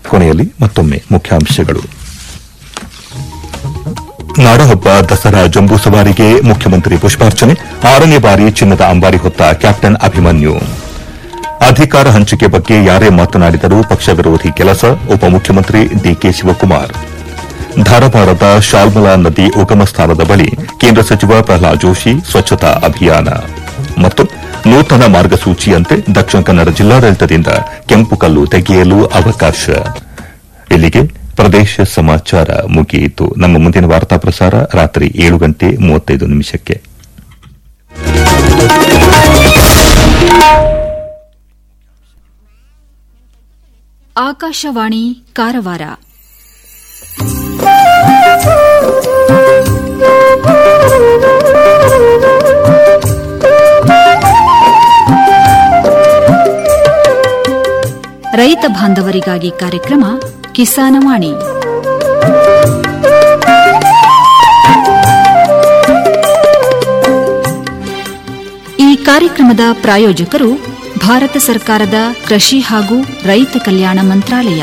ಕೊನೆಯಲ್ಲಿ ಮತ್ತೊಮ್ಮೆ ಮುಖ್ಯಾಂಶಗಳು ನಾಡಹಬ್ಬ ದಸರಾ ಜಂಬೂ ಸವಾರಿಗೆ ಮುಖ್ಯಮಂತ್ರಿ ಪುಷ್ಪಾರ್ಚನೆ ಆರನೇ ಬಾರಿ ಚಿನ್ನದ ಅಂಬಾರಿ ಹೊತ್ತ ಕ್ಯಾಪ್ಟನ್ ಅಭಿಮನ್ಯು ಅಧಿಕಾರ ಹಂಚಿಕೆ ಬಗ್ಗೆ ಯಾರೇ ಮಾತನಾಡಿದರೂ ಪಕ್ಷ ವಿರೋಧಿ ಕೆಲಸ ಉಪಮುಖ್ಯಮಂತ್ರಿ ಡಿಕೆ ಶಿವಕುಮಾರ್ ಧಾರವಾಡದ ಶಾಲ್ಮಲಾ ನದಿ ಉಗಮ ಸ್ಥಾನದ ಬಳಿ ಕೇಂದ್ರ ಸಚಿವ ಪ್ರಹ್ಲಾದ್ ಜೋಶಿ ಸ್ವಚ್ಛತಾ ಅಭಿಯಾನ ಮತ್ತು ನೂತನ ಮಾರ್ಗಸೂಚಿಯಂತೆ ದಕ್ಷಿಣ ಕನ್ನಡ ಜಿಲ್ಲಾಡಳಿತದಿಂದ ಕೆಂಪು ಕಲ್ಲು ತೆಗೆಯಲು ಅವಕಾಶ ಇಲ್ಲಿಗೆ ಪ್ರದೇಶ ಸಮಾಚಾರ ಮುಗಿಯಿತು ನಮ್ಮ ಮುಂದಿನ ವಾರ್ತಾ ಪ್ರಸಾರ ರಾತ್ರಿ ಏಳು ಗಂಟೆ ಮೂವತ್ತೈದು ನಿಮಿಷಕ್ಕೆ ಆಕಾಶವಾಣಿ ಕಾರವಾರ ರೈತ ಬಾಂಧವರಿಗಾಗಿ ಕಾರ್ಯಕ್ರಮ ಕಿಸಾನವಾಣಿ ಈ ಕಾರ್ಯಕ್ರಮದ ಪ್ರಾಯೋಜಕರು ಭಾರತ ಸರ್ಕಾರದ ಕೃಷಿ ಹಾಗೂ ರೈತ ಕಲ್ಯಾಣ ಮಂತ್ರಾಲಯ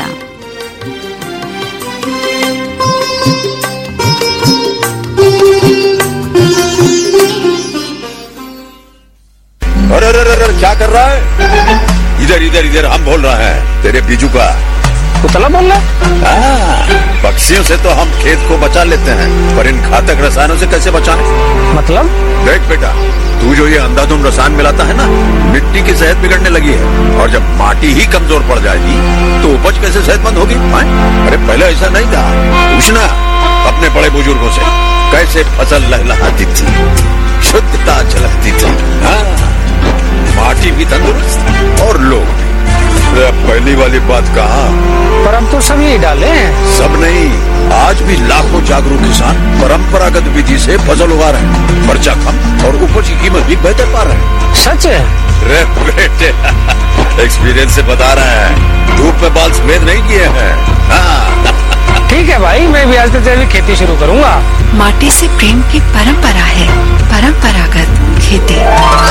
अरे अरे अरे अरे, क्या कर रहा है इधर इधर इधर हम बोल रहे हैं तेरे बीजू का पुतला बोल रहा हाँ, पक्षियों से तो हम खेत को बचा लेते हैं पर इन घातक रसायनों से कैसे बचाएं? मतलब देख बेटा तू जो ये अंधाधुंध रसायन मिलाता है ना मिट्टी की सेहत बिगड़ने लगी है और जब माटी ही कमजोर पड़ जाएगी तो उपज कैसे सेहतमंद होगी हाँ? अरे पहले ऐसा नहीं था पूछना अपने बड़े बुजुर्गों से कैसे फसल लहलहाती थी शुद्धता झलकती थी हाँ माटी भी तंदुरुस्त और लोग भी अरे अब पहली वाली बात कहा पर हम तो सब यही डाले हैं सब नहीं आज भी लाखों जागरूक किसान परंपरागत विधि से फसल उगा रहे हैं खर्चा कम और उपज की कीमत भी बेहतर पा रहे हैं सच है रे बेटे एक्सपीरियंस से बता रहे हैं धूप में बाल सफेद नहीं किए हैं हाँ, ठीक है भाई मैं भी आज से जैविक खेती शुरू करूंगा माटी से प्रेम की परंपरा है परंपरागत खेती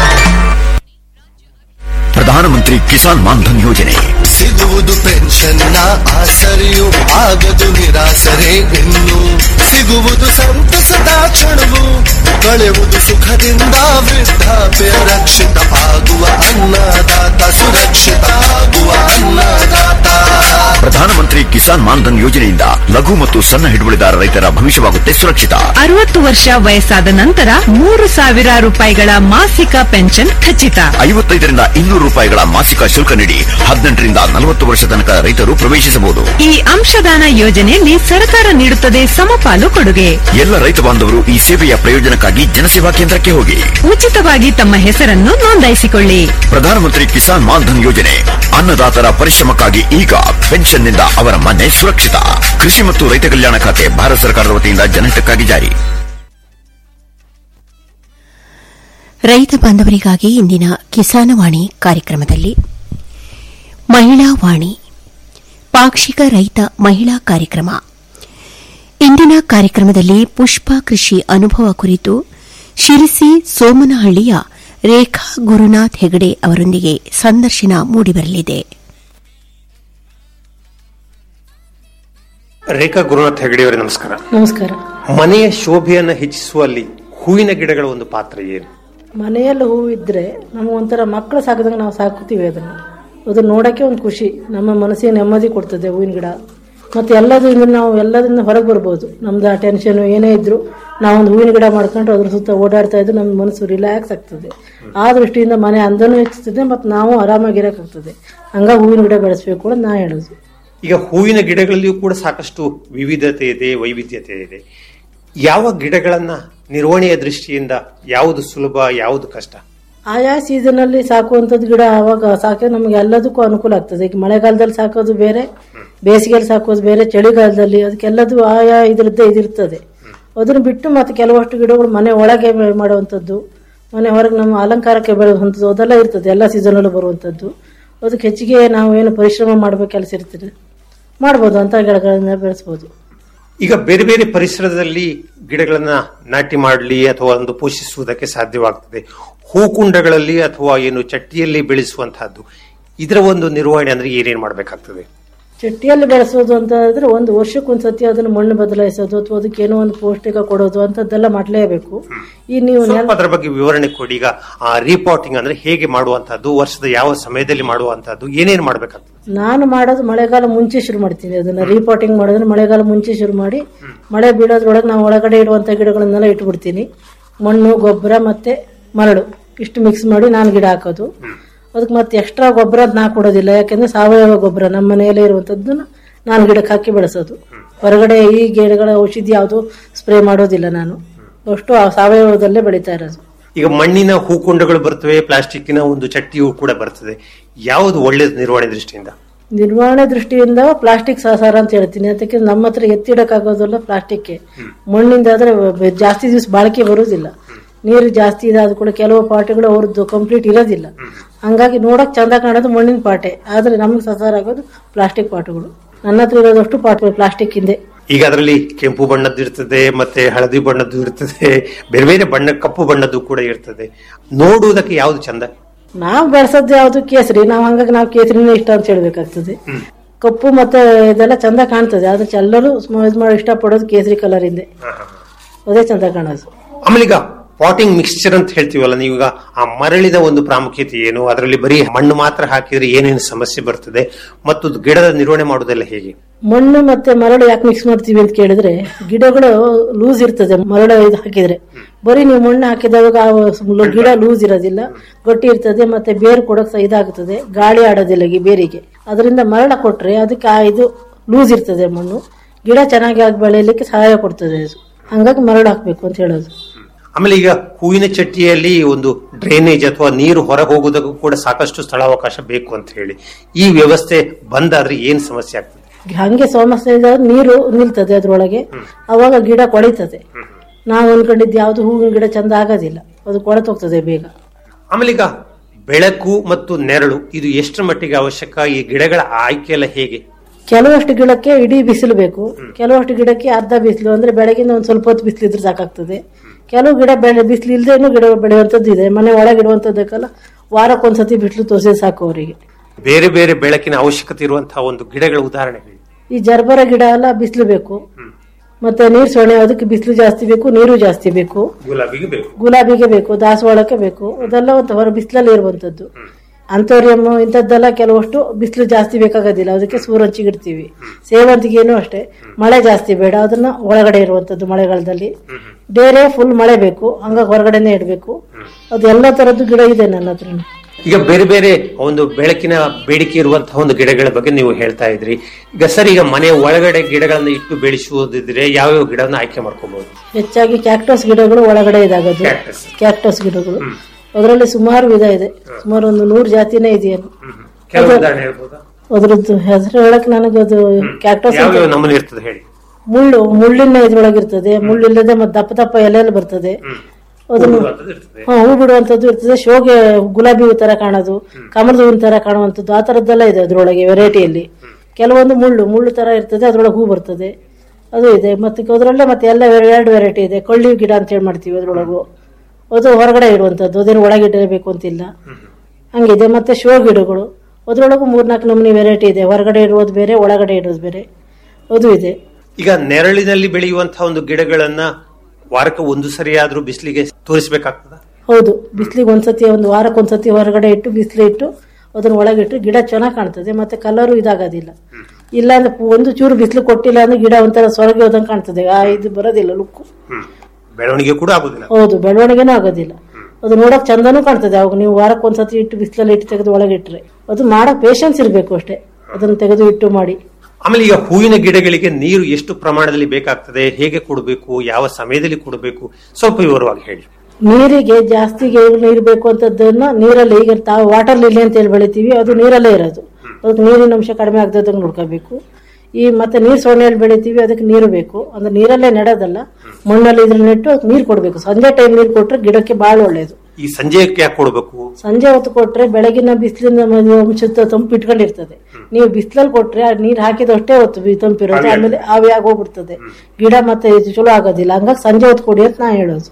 ಪ್ರಧಾನಮಂತ್ರಿ ಕಿಸಾನ್ ಮಾನ್ಧನ್ ಯೋಜನೆ ಸಿಗುವುದು ಪೆನ್ಷನ್ನ ಆಸರೆಯು ಆಗದು ನಿರಾಸರೆ ಇನ್ನು ಸಿಗುವುದು ಸಂತಸದ ಕ್ಷಣವು ಕಳೆಯುವುದು ಸುಖದಿಂದ ವೃದ್ಧಾಪ್ಯ ರಕ್ಷಿತ ಆಗುವ ಅನ್ನದಾತ ಸುರಕ್ಷಿತ ಆಗುವ ಅನ್ನದಾತ ಪ್ರಧಾನಮಂತ್ರಿ ಕಿಸಾನ್ ಮಾನ್ಧನ್ ಯೋಜನೆಯಿಂದ ಲಘು ಮತ್ತು ಸಣ್ಣ ಹಿಡುವಳಿದಾರ ರೈತರ ಭವಿಷ್ಯವಾಗುತ್ತೆ ಸುರಕ್ಷಿತ ಅರವತ್ತು ವರ್ಷ ವಯಸ್ಸಾದ ನಂತರ ಮೂರು ಸಾವಿರ ರೂಪಾಯಿಗಳ ಮಾಸಿಕ ಪೆನ್ಷನ್ ಖಚಿತ ಐವತ್ತೈದರಿಂದ ಇನ್ನೂರು ರೂಪಾಯಿಗಳ ಮಾಸಿಕ ಶುಲ್ಕ ನೀಡಿ ಹದಿನೆಂಟರಿಂದ ನಲವತ್ತು ವರ್ಷ ತನಕ ರೈತರು ಪ್ರವೇಶಿಸಬಹುದು ಈ ಅಂಶದಾನ ಯೋಜನೆಯಲ್ಲಿ ಸರ್ಕಾರ ನೀಡುತ್ತದೆ ಸಮಪಾಲು ಕೊಡುಗೆ ಎಲ್ಲ ರೈತ ಬಾಂಧವರು ಈ ಸೇವೆಯ ಪ್ರಯೋಜನಕ್ಕಾಗಿ ಜನಸೇವಾ ಕೇಂದ್ರಕ್ಕೆ ಹೋಗಿ ಉಚಿತವಾಗಿ ತಮ್ಮ ಹೆಸರನ್ನು ನೋಂದಾಯಿಸಿಕೊಳ್ಳಿ ಪ್ರಧಾನಮಂತ್ರಿ ಕಿಸಾನ್ ಮಾನ್ಧನ್ ಯೋಜನೆ ಅನ್ನದಾತರ ಪರಿಶ್ರಮಕ್ಕಾಗಿ ಈಗ ಪೆನ್ಷನ್ನಿಂದ ಅವರ ಮನೆ ಸುರಕ್ಷಿತ ಕೃಷಿ ಮತ್ತು ರೈತ ಕಲ್ಯಾಣ ಖಾತೆ ಭಾರತ ಸರ್ಕಾರದ ವತಿಯಿಂದ ಜನಹಿತಕ್ಕಾಗಿ ಜಾರಿ ರೈತ ಬಾಂಧವರಿಗಾಗಿ ಇಂದಿನ ಕಿಸಾನವಾಣಿ ಕಾರ್ಯಕ್ರಮದಲ್ಲಿ ಮಹಿಳಾ ವಾಣಿ ಪಾಕ್ಷಿಕ ರೈತ ಮಹಿಳಾ ಕಾರ್ಯಕ್ರಮ ಇಂದಿನ ಕಾರ್ಯಕ್ರಮದಲ್ಲಿ ಪುಷ್ಪ ಕೃಷಿ ಅನುಭವ ಕುರಿತು ಶಿರಸಿ ಸೋಮನಹಳ್ಳಿಯ ರೇಖಾ ಗುರುನಾಥ್ ಹೆಗಡೆ ಅವರೊಂದಿಗೆ ಸಂದರ್ಶನ ಮೂಡಿಬರಲಿದೆ ರೇಖಾ ಗುರುನಾಥ್ ಹೆಗಡೆಯವರೇ ನಮಸ್ಕಾರ ನಮಸ್ಕಾರ ಮನೆಯ ಶೋಭೆಯನ್ನು ಹೆಚ್ಚಿಸುವಲ್ಲಿ ಹೂವಿನ ಗಿಡಗಳ ಒಂದು ಪಾತ್ರ ಏನು ಮನೆಯಲ್ಲಿ ಹೂವು ಇದ್ರೆ ನಮಗೊಂಥರ ಮಕ್ಕಳು ಸಾಕಿದಂಗೆ ನಾವು ಸಾಕುತ್ತೀವಿ ಅದನ್ನು ಅದು ನೋಡೋಕ್ಕೆ ಒಂದು ಖುಷಿ ನಮ್ಮ ಮನಸ್ಸಿಗೆ ನೆಮ್ಮದಿ ಕೊಡ್ತದೆ ಹೂವಿನ ಗಿಡ ಮತ್ತು ಎಲ್ಲದರಿಂದ ನಾವು ಎಲ್ಲದರಿಂದ ಹೊರಗೆ ಬರ್ಬೋದು ನಮ್ದು ಆ ಟೆನ್ಷನ್ ಏನೇ ಇದ್ರು ನಾವೊಂದು ಹೂವಿನ ಗಿಡ ಮಾಡ್ಕೊಂಡು ಅದ್ರ ಸುತ್ತ ಓಡಾಡ್ತಾ ಇದ್ರೆ ನಮ್ಮ ಮನಸ್ಸು ರಿಲ್ಯಾಕ್ಸ್ ಆಗ್ತದೆ ಆ ದೃಷ್ಟಿಯಿಂದ ಮನೆ ಅಂದನೂ ಹೆಚ್ಚುತ್ತದೆ ಮತ್ತು ನಾವು ಆರಾಮಾಗಿರೋಕ್ಕಾಗ್ತದೆ ಹಂಗಾಗಿ ಹೂವಿನ ಗಿಡ ಬೆಳೆಸ್ಬೇಕು ಅಂತ ನಾ ಹೇಳೋದು ಈಗ ಹೂವಿನ ಗಿಡಗಳಲ್ಲಿಯೂ ಕೂಡ ಸಾಕಷ್ಟು ವಿವಿಧತೆ ಇದೆ ವೈವಿಧ್ಯತೆ ಇದೆ ಯಾವ ಗಿಡಗಳನ್ನ ನಿರ್ವಹಣೆಯ ದೃಷ್ಟಿಯಿಂದ ಯಾವುದು ಸುಲಭ ಯಾವುದು ಕಷ್ಟ ಆಯಾ ಸೀಸನಲ್ಲಿ ಸಾಕುವಂಥದ್ದು ಗಿಡ ಆವಾಗ ಸಾಕಿದ್ರೆ ನಮಗೆ ಎಲ್ಲದಕ್ಕೂ ಅನುಕೂಲ ಆಗ್ತದೆ ಈಗ ಮಳೆಗಾಲದಲ್ಲಿ ಸಾಕೋದು ಬೇರೆ ಬೇಸಿಗೆಯಲ್ಲಿ ಸಾಕೋದು ಬೇರೆ ಚಳಿಗಾಲದಲ್ಲಿ ಅದಕ್ಕೆಲ್ಲದು ಆಯಾ ಇದ್ರದ್ದೇ ಇದಿರ್ತದೆ ಅದನ್ನು ಬಿಟ್ಟು ಮತ್ತೆ ಕೆಲವಷ್ಟು ಗಿಡಗಳು ಮನೆ ಒಳಗೆ ಬೆ- ಮಾಡುವಂಥದ್ದು ಮನೆ ಹೊರಗೆ ನಮ್ಮ ಅಲಂಕಾರಕ್ಕೆ ಬೆಳೆಯುವಂಥದ್ದು ಅದೆಲ್ಲ ಇರ್ತದೆ ಎಲ್ಲ ಸೀಸನಲ್ಲೂ ಬರುವಂಥದ್ದು ಅದಕ್ಕೆ ಹೆಚ್ಚಿಗೆ ನಾವು ಏನು ಪರಿಶ್ರಮ ಮಾಡಬೇಕು ಕೆಲಸ ಇರ್ತದೆ ಮಾಡ್ಬೋದು ಅಂತ ಗಿಡಗಳನ್ನ ಬೆಳೆಸ್ಬೋದು ಈಗ ಬೇರೆ ಬೇರೆ ಪರಿಸರದಲ್ಲಿ ಗಿಡಗಳನ್ನ ನಾಟಿ ಮಾಡಲಿ ಅಥವಾ ಒಂದು ಪೋಷಿಸುವುದಕ್ಕೆ ಸಾಧ್ಯವಾಗ್ತದೆ ಹೂಕುಂಡಗಳಲ್ಲಿ ಅಥವಾ ಏನು ಚಟ್ಟಿಯಲ್ಲಿ ಬೆಳೆಸುವಂತಹದ್ದು ಇದರ ಒಂದು ನಿರ್ವಹಣೆ ಅಂದ್ರೆ ಏನೇನು ಮಾಡಬೇಕಾಗ್ತದೆ ಚಟ್ಟಿಯಲ್ಲಿ ಬೆಳೆಸೋದು ಅಂತ ಹೇಳಿದ್ರೆ ಒಂದು ವರ್ಷಕ್ಕೊಂದ್ಸತಿ ಅದನ್ನು ಮಣ್ಣು ಬದಲಾಯಿಸೋದು ಅಥವಾ ಅದಕ್ಕೆ ಏನೋ ಒಂದು ಪೌಷ್ಟಿಕ ಕೊಡೋದು ಅಂತದ್ದೆಲ್ಲ ಮಾಡಲೇಬೇಕು ಈ ನೀವು ನೆಲ ಸ್ವಲ್ಪ ಅದರ ಬಗ್ಗೆ ವಿವರಣೆ ಕೊಡಿ ಈಗ ರಿಪೋರ್ಟಿಂಗ್ ಅಂದ್ರೆ ಹೇಗೆ ಮಾಡುವಂತಹದ್ದು ವರ್ಷದ ಯಾವ ಸಮಯದಲ್ಲಿ ಮಾಡುವಂತಹದ್ದು ಏನೇನು ಮಾಡ್ಬೇಕಾಗ್ತದೆ ನಾನು ಮಾಡೋದು ಮಳೆಗಾಲ ಮುಂಚೆ ಶುರು ಮಾಡ್ತೀನಿ ಅದನ್ನ ರಿಪೋರ್ಟಿಂಗ್ ಮಾಡೋದ್ರೆ ಮಳೆಗಾಲ ಮುಂಚೆ ಶುರು ಮಾಡಿ ಮಳೆ ಬೀಳೋದ್ರೊಳಗೆ ನಾವು ಒಳಗಡೆ ಇಡುವಂತ ಗಿಡಗಳನ್ನೆಲ್ಲ ಇಟ್ಬಿಡ್ತೀನಿ ಮಣ್ಣು ಗೊಬ್ಬರ ಮತ್ತೆ ಮರಳು ಇಷ್ಟು ಮಿಕ್ಸ್ ಮಾಡಿ ನಾನು ಗಿಡ ಹಾಕೋದು ಅದಕ್ಕೆ ಮತ್ತೆ ಎಕ್ಸ್ಟ್ರಾ ಗೊಬ್ಬರ ನಾ ಕೊಡೋದಿಲ್ಲ ಯಾಕೆಂದ್ರೆ ಸಾವಯವ ಗೊಬ್ಬರ ನಮ್ಮ ಮನೆಯಲ್ಲೇ ಇರುವಂತದ್ದನ್ನ ನಾನು ಗಿಡಕ್ಕೆ ಹಾಕಿ ಬೆಳೆಸೋದು ಹೊರಗಡೆ ಈ ಗಿಡಗಳ ಔಷಧಿ ಯಾವುದು ಸ್ಪ್ರೇ ಮಾಡೋದಿಲ್ಲ ನಾನು ಅಷ್ಟು ಆ ಸಾವಯವದಲ್ಲೇ ಬೆಳೀತಾ ಇರೋದು ಈಗ ಮಣ್ಣಿನ ಹೂಕುಂಡಗಳು ಬರ್ತವೆ ಪ್ಲಾಸ್ಟಿಕ್ಕಿನ ಒಂದು ಚಟ್ಟಿಯು ಕೂಡ ಬರ್ತದೆ ಯಾವುದು ಒಳ್ಳೆಯದು ನಿರ್ವಹಣೆ ದೃಷ್ಟಿಯಿಂದ ನಿರ್ವಹಣೆ ದೃಷ್ಟಿಯಿಂದ ಪ್ಲಾಸ್ಟಿಕ್ ಸಹಸಾರ ಅಂತ ಹೇಳ್ತೀನಿ ಅದಕ್ಕೆ ನಮ್ಮ ಹತ್ರ ಎತ್ತಿಡಕ್ಕಾಗೋದಿಲ್ಲ ಪ್ಲಾಸ್ಟಿಕ್ ಮಣ್ಣಿಂದ ಆದ್ರೆ ಬ- ಜಾಸ್ತಿ ದಿವಸ ಬಾಳಿಕೆ ಬರುವುದಿಲ್ಲ ನೀರು ಜಾಸ್ತಿ ಇದಾದ ಕೂಡ ಕೆಲವು ಪಾಟೆಗಳು ಅವ್ರದ್ದು ಕಂಪ್ಲೀಟ್ ಇರೋದಿಲ್ಲ ಹಂಗಾಗಿ ನೋಡಕ್ ಚಂದ ಕಾಣೋದು ಮಣ್ಣಿನ ಪಾಟೆ ಆದ್ರೆ ನಮ್ಗೆ ಸಹಸಾರ ಆಗೋದು ಪ್ಲಾಸ್ಟಿಕ್ ಪಾಟುಗಳು ನನ್ನ ಹತ್ರ ಇರೋದಷ್ಟು ಪಾಟ್ ಪ್ಲಾಸ್ಟಿಕ್ ಇಂದೆ ಈಗ ಅದರಲ್ಲಿ ಕೆಂಪು ಬಣ್ಣದ್ದು ಇರ್ತದೆ ಮತ್ತೆ ಹಳದಿ ಬಣ್ಣದ್ದು ಇರ್ತದೆ ಬೇರೆ ಬೇರೆ ಬಣ್ಣ ಕಪ್ಪು ಬಣ್ಣದ್ದು ಕೂಡ ಇರ್ತದೆ ನೋಡುವುದಕ್ಕೆ ಯಾವ್ದು ಚಂದ ನಾವು ಬೆಳೆಸೋದು ಯಾವ್ದು ಕೇಸರಿ ನಾವು ಹಂಗಾಗಿ ನಾವು ಕೇಸರಿನೇ ಇಷ್ಟ ಅಂತ ಹೇಳ್ಬೇಕಾಗ್ತದೆ ಕಪ್ಪು ಮತ್ತೆ ಇದೆಲ್ಲ ಚಂದ ಕಾಣ್ತದೆ ಆದ್ರೆ ಎಲ್ಲರೂ ಸ್ಮ- ಇದ್ ಮಾಡಿ ಇಷ್ಟಪಡೋದು ಕೇಸರಿ ಕಲರ್ ಇಂದೆ ಅದೇ ಚಂದ ಕಾಣೋದು ಆಮೇಲೆ ಈಗ ಪಾಟಿಂಗ್ ಮಿಕ್ಸ್ಚರ್ ಅಂತ ಹೇಳ್ತೀವಲ್ಲ ನೀವೀಗ ಆ ಮರಳಿನ ಒಂದು ಪ್ರಾಮುಖ್ಯತೆ ಏನು ಅದರಲ್ಲಿ ಬರೀ ಮಣ್ಣು ಮಾತ್ರ ಹಾಕಿದ್ರೆ ಏನೇನು ಸಮಸ್ಯೆ ಬರ್ತದೆ ಮತ್ತು ಅದು ಗಿಡದ ನಿರ್ವಹಣೆ ಮಾಡೋದೆಲ್ಲ ಹೇಗೆ ಮಣ್ಣು ಮತ್ತೆ ಮರಳು ಯಾಕೆ ಮಿಕ್ಸ್ ಮಾಡ್ತೀವಿ ಅಂತ ಕೇಳಿದ್ರೆ ಗಿಡಗಳು ಲೂಸ್ ಇರ್ತದೆ ಮರಳು ಇದು ಹಾಕಿದ್ರೆ ಬರೀ ನೀವು ಮಣ್ಣು ಹಾಕಿದಾಗ ಆ ಲ- ಗಿಡ ಲೂಸ್ ಇರೋದಿಲ್ಲ ಗಟ್ಟಿ ಇರ್ತದೆ ಮತ್ತೆ ಬೇರು ಕೊಡಕ್ ಸಹ ಇದಾಗ್ತದೆ ಗಾಳಿ ಆಡೋದಿಲ್ಲ ಈ ಬೇರಿಗೆ ಅದರಿಂದ ಮರಳ ಕೊಟ್ರೆ ಅದಕ್ಕೆ ಆ ಇದು ಲೂಸ್ ಇರ್ತದೆ ಮಣ್ಣು ಗಿಡ ಚೆನ್ನಾಗಿ ಆಗಿ ಬೆಳೆಯಲಿಕ್ಕೆ ಸಹಾಯ ಕೊಡ್ತದೆ ಅದು ಹಂಗಾಗಿ ಮರಳು ಹಾಕ್ಬೇಕು ಅಂತ ಹೇಳೋದು ಆಮೇಲೆ ಈಗ ಹೂವಿನ ಚಟ್ಟಿಯಲ್ಲಿ ಒಂದು ಡ್ರೈನೇಜ್ ಅಥವಾ ನೀರು ಹೊರ ಹೋಗೋದಕ್ಕೂ ಕೂಡ ಸಾಕಷ್ಟು ಸ್ಥಳಾವಕಾಶ ಬೇಕು ಅಂತ ಹೇಳಿ ಈ ವ್ಯವಸ್ಥೆ ಬಂದಾದ್ರೆ ಏನ್ ಸಮಸ್ಯೆ ಆಗ್ತದೆ ಹಂಗೆ ಸಮಸ್ಯೆ ಇದ್ದಾಗ ನೀರು ನಿಲ್ತದೆ ಅದ್ರೊಳಗೆ ಅವಾಗ ಗಿಡ ಕೊಳಿತದೆ ನಾವು ಅನ್ಕೊಂಡಿದ್ದು ಯಾವ್ದು ಹೂವಿನ ಗಿಡ ಚಂದ ಆಗೋದಿಲ್ಲ ಅದು ಕೊಳತೋಗ್ತದೆ ಬೇಗ ಆಮೇಲೆ ಈಗ ಬೆಳಕು ಮತ್ತು ನೆರಳು ಇದು ಎಷ್ಟರ ಮಟ್ಟಿಗೆ ಅವಶ್ಯಕ ಈ ಗಿಡಗಳ ಆಯ್ಕೆ ಎಲ್ಲ ಹೇಗೆ ಕೆಲವಷ್ಟು ಗಿಡಕ್ಕೆ ಇಡೀ ಬಿಸಿಲು ಬೇಕು ಕೆಲವಷ್ಟು ಗಿಡಕ್ಕೆ ಅರ್ಧ ಬಿಸಿಲು ಅಂದ್ರೆ ಬೆಳಗಿನ ಒಂದ್ ಸ್ವಲ್ಪ ಹೊತ್ತು ಬಿಸಿಲು ಇದ್ರೆ ಸಾಕಾಗ್ತದೆ ಕೆಲವು ಗಿಡ ಬೆಳೆ ಬಿಸಿಲು ಇಲ್ದೇನು ಗಿಡ ಬೆಳೆಯುವಂಥದ್ದು ಇದೆ ಮನೆ ಒಳಗೆ ಇಡುವಂಥದ್ದಕ್ಕೆಲ್ಲ ವಾರಕ್ಕೊಂದ್ಸತಿ ಬಿಸಿಲು ತೋರಿಸಿ ಸಾಕು ಅವರಿಗೆ ಬೇರೆ ಬೇರೆ ಬೆಳಕಿನ ಅವಶ್ಯಕತೆ ಇರುವಂತಹ ಒಂದು ಗಿಡಗಳ ಉದಾಹರಣೆ ಹೇಳಿ ಈ ಜರ್ಬರ ಗಿಡ ಎಲ್ಲ ಬಿಸಿಲು ಬೇಕು ಮತ್ತೆ ನೀರು ಸೊಣೆ ಅದಕ್ಕೆ ಬಿಸಿಲು ಜಾಸ್ತಿ ಬೇಕು ನೀರು ಜಾಸ್ತಿ ಬೇಕು ಗುಲಾಬಿಗೆ ಬೇಕು ಗುಲಾಬಿಗೆ ಬೇಕು ದಾಸವಾಳಕ್ಕೆ ಬೇಕು ಅದೆಲ್ಲ ಒಂದು ಹೊರ ಬಿಸಿಲಲ್ಲಿ ಇರುವಂತದ್ದು ಅಂಥೋರಿಯಮ್ ಇಂಥದ್ದೆಲ್ಲ ಕೆಲವಷ್ಟು ಬಿಸಿಲು ಜಾಸ್ತಿ ಬೇಕಾಗೋದಿಲ್ಲ ಅದಕ್ಕೆ ಸೂರಂಚಿಗೆ ಇಡ್ತೀವಿ ಸೇವಂತಿಗೆನೂ ಅಷ್ಟೇ ಮಳೆ ಜಾಸ್ತಿ ಬೇಡ ಅದನ್ನ ಒಳಗಡೆ ಇರುವಂತದ್ದು ಮಳೆಗಾಲದಲ್ಲಿ ಬೇರೆ ಫುಲ್ ಮಳೆ ಬೇಕು ಹಂಗಾಗಿ ಹೊರಗಡೆನೆ ಇಡಬೇಕು ಅದು ಎಲ್ಲ ತರದ್ದು ಗಿಡ ಇದೆ ನನ್ನ ಹತ್ರ ಈಗ ಬೇರೆ ಬೇರೆ ಒಂದು ಬೆಳಕಿನ ಬೇಡಿಕೆ ಇರುವಂತಹ ಒಂದು ಗಿಡಗಳ ಬಗ್ಗೆ ನೀವು ಹೇಳ್ತಾ ಇದ್ರಿ ಈಗ ಸರ್ ಈಗ ಮನೆಯ ಒಳಗಡೆ ಗಿಡಗಳನ್ನ ಇಟ್ಟು ಬೆಳೆಸುವುದಿದ್ರೆ ಯಾವ್ಯಾವ ಗಿಡನ ಆಯ್ಕೆ ಮಾಡ್ಕೋಬಹುದು ಹೆಚ್ಚಾಗಿ ಕ್ಯಾಕ್ಟಸ್ ಗಿಡಗಳು ಒಳಗಡೆ ಇದಾಗೋದು Cactus. ಕ್ಯಾಕ್ಟಸ್ ಗಿಡಗಳು ಅದರಲ್ಲಿ ಸುಮಾರು ವಿಧ ಇದೆ ಸುಮಾರು ಒಂದು ನೂರು ಜಾತಿನೇ ಇದೆಯೇನು ಕೆಲವು ಉದಾಹರಣೆ ಹೇಳ್ಬೋದಾ ಅದ್ರದ್ದು ಹೆಸರು ಹೇಳಕ್ ನನಗೆ ಅದು ಕ್ಯಾಕ್ಟಸ್ ಯಾವ್ಯಾವ ನಮೂನೆ ಇರ್ತದೆ ಹೇಳಿ ಮುಳ್ಳು ಮುಳ್ಳಿನ ಇದ್ರೊಳಗಿರ್ತದೆ ಮುಳ್ಳು ಇಲ್ಲದೆ ಮತ್ತೆ ದಪ್ಪ ದಪ್ಪ ಎಲೆಯಲ್ಲಿ ಬರ್ತದೆ ಅದನ್ನು ಬಿಡುವಂಥದ್ದು ಇರ್ತದೆ. ಹಾ, ಹೂ ಬಿಡುವಂತದ್ದು ಇರ್ತದೆ ಶೋಗೆ ಗುಲಾಬಿ ಹೂ ತರ ಕಾಣೋದು ಕಮಲದ ಹೂವಿನ ತರ ಕಾಣುವಂಥದ್ದು ಆ ತರದ್ದೆಲ್ಲ ಇದೆ ಅದ್ರೊಳಗೆ ವೆರೈಟಿಯಲ್ಲಿ ಕೆಲವೊಂದು ಮುಳ್ಳು ಮುಳ್ಳು ತರ ಇರ್ತದೆ ಅದ್ರೊಳಗೆ ಹೂ ಬರ್ತದೆ ಅದು ಇದೆ ಮತ್ತೆ ಅದರಲ್ಲೇ ಮತ್ತೆ ಎಲ್ಲ ವೆ- ಎರಡು ವೆರೈಟಿ ಇದೆ ಕೊಳ್ಳಿ ಗಿಡ ಅಂತ ಹೇಳಿ ಮಾಡ್ತೀವಿ ಅದ್ರೊಳಗು ಅದು ಹೊರಗಡೆ ಇಡುವಂಥದ್ದು ಅದೇನು ಒಳಗೆ ಇಡಬೇಕು ಅಂತಿಲ್ಲ ಹಂಗಿದೆ ಮತ್ತೆ ಶೋ ಗಿಡಗಳು ಅದ್ರೊಳಗು ಮೂರ್ನಾಲ್ಕು ನಮೂನಿ ವೆರೈಟಿ ಇದೆ ಹೊರಗಡೆ ಇರೋದು ಬೇರೆ ಒಳಗಡೆ ಇರೋದು ಬೇರೆ ಅದು ಇದೆ ಈಗ ನೆರಳಿನಲ್ಲಿ ಬೆಳೆಯುವಂತಹ ಒಂದು ಗಿಡಗಳನ್ನ ವಾರಕ್ಕೆ ಒಂದು ಸರಿ ಆದ್ರೂ ಬಿಸಿಲಿಗೆ ತೋರಿಸಬೇಕಾಗ್ತದ ಹೌದು ಬಿಸಿಲಿಗೆ ಒಂದ್ಸತಿ ಒಂದು ವಾರಕ್ಕೆ ಒಂದ್ಸತಿ ಹೊರಗಡೆ ಇಟ್ಟು ಬಿಸಿಲು ಇಟ್ಟು ಅದನ್ನ ಒಳಗಿಟ್ಟು ಗಿಡ ಚೆನ್ನಾಗಿ ಕಾಣ್ತದೆ ಮತ್ತೆ ಕಲರು ಇದಾಗೋದಿಲ್ಲ ಇಲ್ಲ ಅಂದ್ರೆ ಪು- ಒಂದು ಚೂರು ಬಿಸಿಲು ಕೊಟ್ಟಿಲ್ಲ ಅಂದ್ರೆ ಗಿಡ ಒಂಥರ ಸೊರಗಿ ಹೋದಂಗೆ ಕಾಣ್ತದೆ ಆ ಇದು ಬರೋದಿಲ್ಲ ಲುಕ್ಕು ಬೆಳವಣಿಗೆ ಕೂಡ ಆಗುದಿಲ್ಲ ಹೌದು ಬೆಳವಣಿಗೆನೂ ಆಗೋದಿಲ್ಲ ಅದು ನೋಡಕ್ ಚಂದನೂ ಕಾಣ್ತದೆ ಅವಾಗ ನೀವು ವಾರಕ್ಕೆ ಒಂದ್ಸತಿ ಇಟ್ಟು ಬಿಸಿಲಲ್ಲಿ ಇಟ್ಟು ತೆಗೆದು ಒಳಗಿಟ್ರೆ ಅದು ಮಾಡಕ್ ಪೇಷನ್ಸ್ ಇರಬೇಕು ಅಷ್ಟೇ ಅದನ್ನ ತೆಗೆದು ಇಟ್ಟು ಮಾಡಿ ಆಮೇಲೆ ಈಗ ಹೂವಿನ ಗಿಡಗಳಿಗೆ ನೀರು ಎಷ್ಟು ಪ್ರಮಾಣದಲ್ಲಿ ಬೇಕಾಗ್ತದೆ ಹೇಗೆ ಕೊಡಬೇಕು ಯಾವ ಸಮಯದಲ್ಲಿ ಕೊಡಬೇಕು ಸ್ವಲ್ಪ ವಿವರವಾಗಿ ಹೇಳಿ ನೀರಿಗೆ ಜಾಸ್ತಿ ನೀರು ಬೇಕು ಅಂತದನ್ನ ನೀರಲ್ಲಿ ಈಗ ತಾವು ವಾಟರ್ ಲಿಲ್ಲಿ ಅಂತ ಹೇಳಿ ಬೆಳಿತೀವಿ ಅದು ನೀರಲ್ಲೇ ಇರೋದು ಅದಕ್ಕೆ ನೀರಿನ ಅಂಶ ಕಡಿಮೆ ಆಗದಂಗೆ ನೋಡ್ಕೋಬೇಕು ಈ ಮತ್ತೆ ನೀರು ಸೊನ್ನೆಯಲ್ಲಿ ಬೆಳಿತೀವಿ ಅದಕ್ಕೆ ನೀರು ಬೇಕು ಅಂದ್ರೆ ನೀರಲ್ಲೇ ನೆಡೋದಲ್ಲ ಮಣ್ಣಲ್ಲಿ ಇದ್ರ ನೆಟ್ಟು ಅದಕ್ಕೆ ನೀರು ಕೊಡಬೇಕು ಸಂಜೆ ಟೈಮ್ ನೀರು ಕೊಟ್ರೆ ಗಿಡಕ್ಕೆ ಬಹಳ ಒಳ್ಳೇದು ಈ ಸಂಜೆಗೆ ಯಾಕೆ ಕೊಡಬೇಕು ಸಂಜೆ ಹೊತ್ತು ಕೊಟ್ರೆ ಬೆಳಗಿನ ಬಿಸಿಲಿನ ಅಂಶದ ತಂಪು ಇಟ್ಕೊಂಡಿರ್ತದೆ ನೀವು ಬಿಸಿಲಲ್ಲಿ ಕೊಟ್ರೆ ಆ ನೀರು ಹಾಕಿದಷ್ಟೇ ಹೊತ್ತು ಬಿ- ತಂಪಿರುತ್ತೆ ಆಮೇಲೆ ಆವಿ ಆಗೋಗ್ಬಿಡ್ತದೆ ಗಿಡ ಮತ್ತೆ ಇದು ಚಲೋ ಆಗೋದಿಲ್ಲ ಹಂಗಾಗಿ ಸಂಜೆ ಹೊತ್ತು ಕೊಡಿ ಅಂತ ನಾ ಹೇಳೋದು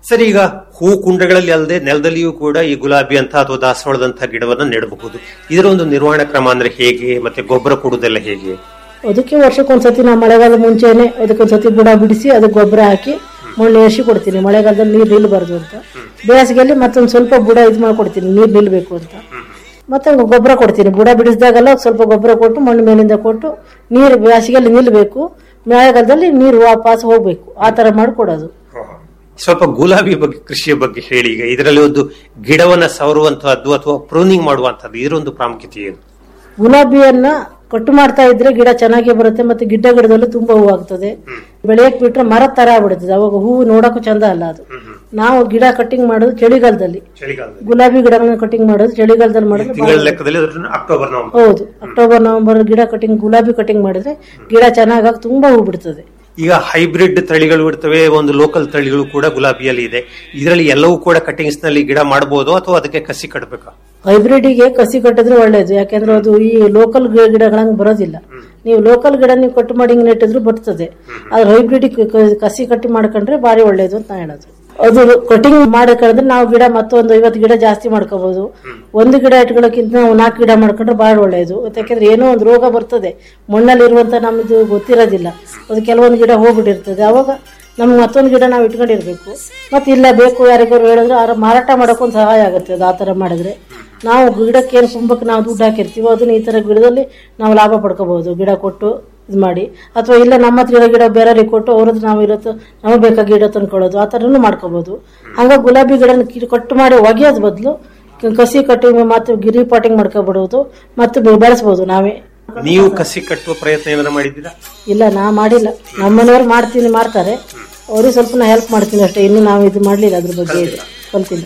ಸರಿ ಈಗ ಹೂ ಕುಂಡಗಳಲ್ಲಿ ಅಲ್ಲದೆ ನೆಲದಲ್ಲಿಯೂ ಕೂಡ ಈ ಗುಲಾಬಿ ಅಂತ ಅಥವಾ ದಾಸವಾಳದಂತಹ ಗಿಡವನ್ನ ನೆಡಬಹುದು ಇದರ ಒಂದು ನಿರ್ವಹಣಾ ಕ್ರಮ ಅಂದ್ರೆ ಹೇಗೆ ಮತ್ತೆ ಗೊಬ್ಬರ ಕೊಡುವುದೆಲ್ಲ ಹೇಗೆ ಅದಕ್ಕೆ ವರ್ಷಕ್ಕೊಂದ್ಸತಿ ನಾವು ಮಳೆಗಾಲ ಮುಂಚೆನೆ ಅದಕ್ಕೊಂದ್ಸತಿ ಬುಡ ಬಿಡಿಸಿ ಅದಕ್ಕೆ ಗೊಬ್ಬರ ಹಾಕಿ ಮಣ್ಣು ಏರಿಸಿ ಕೊಡ್ತೀನಿ ಮಳೆಗಾಲದಲ್ಲಿ ನೀರು ನಿಲ್ಬಾರ್ದು ಅಂತ ಬೇಸಿಗೆಯಲ್ಲಿ ಮತ್ತೊಂದು ಸ್ವಲ್ಪ ಬುಡ ಇದು ಮಾಡ್ಕೊಡ್ತೀನಿ ನೀರು ನಿಲ್ಬೇಕು ಅಂತ ಮತ್ತೆ ಗೊಬ್ಬರ ಕೊಡ್ತೀನಿ ಬುಡ ಬಿಡಿಸಿದಾಗೆಲ್ಲ ಸ್ವಲ್ಪ ಗೊಬ್ಬರ ಕೊಟ್ಟು ಮಣ್ಣು ಮೇಲಿಂದ ಕೊಟ್ಟು ನೀರು ಬೇಸಿಗೆಯಲ್ಲಿ ನಿಲ್ಬೇಕು ಮಳೆಗಾಲದಲ್ಲಿ ನೀರು ವಾಪಸ್ ಹೋಗ್ಬೇಕು ಆ ತರ ಮಾಡಿಕೊಡೋದು ಸ್ವಲ್ಪ ಗುಲಾಬಿ ಬಗ್ಗೆ ಕೃಷಿಯ ಬಗ್ಗೆ ಹೇಳಿ ಈಗ ಇದರಲ್ಲಿ ಒಂದು ಗಿಡವನ್ನ ಸವರುವಂತಹದ್ದು ಅಥವಾ ಪ್ರೂನಿಂಗ್ ಮಾಡುವಂತಹದ್ದು ಇದರ ಒಂದು ಪ್ರಾಮುಖ್ಯತೆ ಏನು ಗುಲಾಬಿಯನ್ನ ಕಟ್ಟು ಮಾಡ್ತಾ ಇದ್ರೆ ಗಿಡ ಚೆನ್ನಾಗಿ ಬರುತ್ತೆ ಮತ್ತೆ ಗಿಡ್ಡ ಗಿಡದಲ್ಲೂ ತುಂಬಾ ಹೂ ಆಗ್ತದೆ ಬೆಳೆಯಕ್ ಬಿಟ್ರೆ ಮರ ತರ ಆಗ್ಬಿಡುತ್ತದೆ ಅವಾಗ ಹೂವು ನೋಡಕ್ಕೂ ಚಂದ ಅಲ್ಲ ಅದು ನಾವು ಗಿಡ ಕಟ್ಟಿಂಗ್ ಮಾಡೋದು ಚಳಿಗಾಲದಲ್ಲಿ ಚಳಿಗಾಲದಲ್ಲಿ ಗುಲಾಬಿ ಗಿಡಗಳನ್ನ ಕಟ್ಟಿಂಗ್ ಮಾಡೋದು ಚಳಿಗಾಲದಲ್ಲಿ ಮಾಡಿದ್ರೆ ತಿಂಗಳ ಬಹಳ- ಲೆಕ್ಕದಲ್ಲಿ ಅದನ್ನ ಅಕ್ಟೋಬರ್ ನವೆಂಬರ್ ಹೌದು ಅಕ್ಟೋಬರ್ ನವೆಂಬರ್ ಗಿಡ ಕಟಿಂಗ್ ಗುಲಾಬಿ ಕಟಿಂಗ್ ಮಾಡಿದ್ರೆ ಗಿಡ ಚೆನ್ನಾಗಾಗಿ ತುಂಬಾ ಹೂ ಬಿಡ್ತದೆ ಈಗ ಹೈಬ್ರಿಡ್ ತಳಿಗಳು ಇರ್ತವೆ ಒಂದು ಲೋಕಲ್ ತಳಿಗಳು ಕೂಡ ಗುಲಾಬಿಯಲ್ಲಿ ಇದೆ ಇದರಲ್ಲಿ ಎಲ್ಲವೂ ಕೂಡ ಕಟಿಂಗ್ಸ್ ನಲ್ಲಿ ಗಿಡ ಮಾಡಬಹುದು ಅಥವಾ ಅದಕ್ಕೆ ಕಸಿ ಕಟ್ಟಬೇಕಾ ಹೈಬ್ರಿಡ್ಗೆ ಕಸಿ ಕಟ್ಟಿದ್ರೆ ಒಳ್ಳೇದು ಯಾಕೆಂದ್ರೆ ಅದು ಈ ಲೋಕಲ್ ಗಿಡಗಳಂಗ್ ಬರೋದಿಲ್ಲ ನೀವು ಲೋಕಲ್ ಗಿಡ ನೀವು ಕಟ್ಟು ಮಾಡಿ ಹಿಂಗ್ ನೆಟ್ಟಿದ್ರು ಬರ್ತದೆ ಆದ್ರೆ ಹೈಬ್ರಿಡ್ ಕಸಿ ಕಟ್ಟಿ ಮಾಡ್ಕೊಂಡ್ರೆ ಬಾರಿ ಒಳ್ಳೇದು ಅಂತ ನಾ ಹೇಳೋದು ಅದು ಕಟಿಂಗ್ ಮಾಡ್ಕೊಂಡ್ರೆ ನಾವು ಗಿಡ ಮತ್ತೊಂದು ಐವತ್ತು ಗಿಡ ಜಾಸ್ತಿ ಮಾಡ್ಕೋಬಹುದು ಒಂದು ಗಿಡ ಇಟ್ಕೊಳ್ಳೋಕ್ಕಿಂತ ನಾವು ನಾಲ್ಕು ಗಿಡ ಮಾಡ್ಕೊಂಡ್ರೆ ಬಹಳ ಒಳ್ಳೇದು ಯಾಕೆಂದ್ರೆ ಏನೋ ಒಂದು ರೋಗ ಬರ್ತದೆ ಮಣ್ಣಲ್ಲಿ ಇರುವಂತ ನಮ್ದು ಗೊತ್ತಿರೋದಿಲ್ಲ ಅದು ಕೆಲವೊಂದು ಗಿಡ ಹೋಗ್ಬಿಟ್ಟಿರ್ತದೆ ಅವಾಗ ನಮ್ಗೆ ಮತ್ತೊಂದು ಗಿಡ ನಾವು ಇಟ್ಕೊಂಡಿರ್ಬೇಕು ಮತ್ತೆ ಇಲ್ಲ ಬೇಕು ಯಾರಿಗಾರು ಹೇಳಿದ್ರೆ ಅವ್ರ ಮಾರಾಟ ಮಾಡೋಕೊಂದು ಸಹಾಯ ಆಗುತ್ತೆ ಅದು ಆ ಥರ ಮಾಡಿದ್ರೆ ನಾವು ಗಿಡಕ್ಕೆ ಏನು ಕುಂಬಕ್ಕೆ ನಾವು ದುಡ್ಡು ಹಾಕಿರ್ತೀವೋ ಅದನ್ನ ಈ ಥರ ಗಿಡದಲ್ಲಿ ನಾವು ಲಾಭ ಪಡ್ಕೋಬಹುದು ಗಿಡ ಕೊಟ್ಟು ಇದು ಮಾಡಿ ಅಥವಾ ಇಲ್ಲ ನಮ್ಮ ಹತ್ರ ಇರೋ ಗಿಡ ಬೇರೆಯವ್ರಿಗೆ ಕೊಟ್ಟು ಅವ್ರದ್ದು ನಾವು ಇರತ್ತು ನಮಗೆ ಬೇಕಾದ ಗಿಡ ತಂದ್ಕೊಳ್ಳೋದು ಆ ಥರನೂ ಮಾಡ್ಕೋಬಹುದು ಹಂಗ ಗುಲಾಬಿ ಗಿಡನ ಕಿ- ಕಟ್ಟು ಮಾಡಿ ಒಗೆಯೋದ್ ಬದಲು ಕಸಿ ಕಟ್ಟಿಂಗ್ ಮತ್ತು ಗಿರಿ ಪಾಟಿಂಗ್ ಮಾಡ್ಕೊಬಿಡೋದು ಮತ್ತು ಬೆ- ಬೆಳೆಸ್ಬೋದು ನಾವೇ ನೀವು ಕಸಿ ಕಟ್ಟುವ ಪ್ರಯತ್ನ ಏನಾದ್ರು ಮಾಡಿದ್ದೀರಾ ಇಲ್ಲ ನಾ ಮಾಡಿಲ್ಲ ನಮ್ಮನೆಯವ್ರು ಮಾಡ್ತೀನಿ ಮಾಡ್ತಾರೆ ಅವ್ರಿಗೆ ಸ್ವಲ್ಪ ನಾ ಹೆಲ್ಪ್ ಮಾಡ್ತೀನಿ ಅಷ್ಟೇ ಇನ್ನು ನಾವು ಇದು ಮಾಡ್ಲಿಲ್ಲ ಅದ್ರ ಬಗ್ಗೆ ಇದು ಕಲ್ತಿಲ್ಲ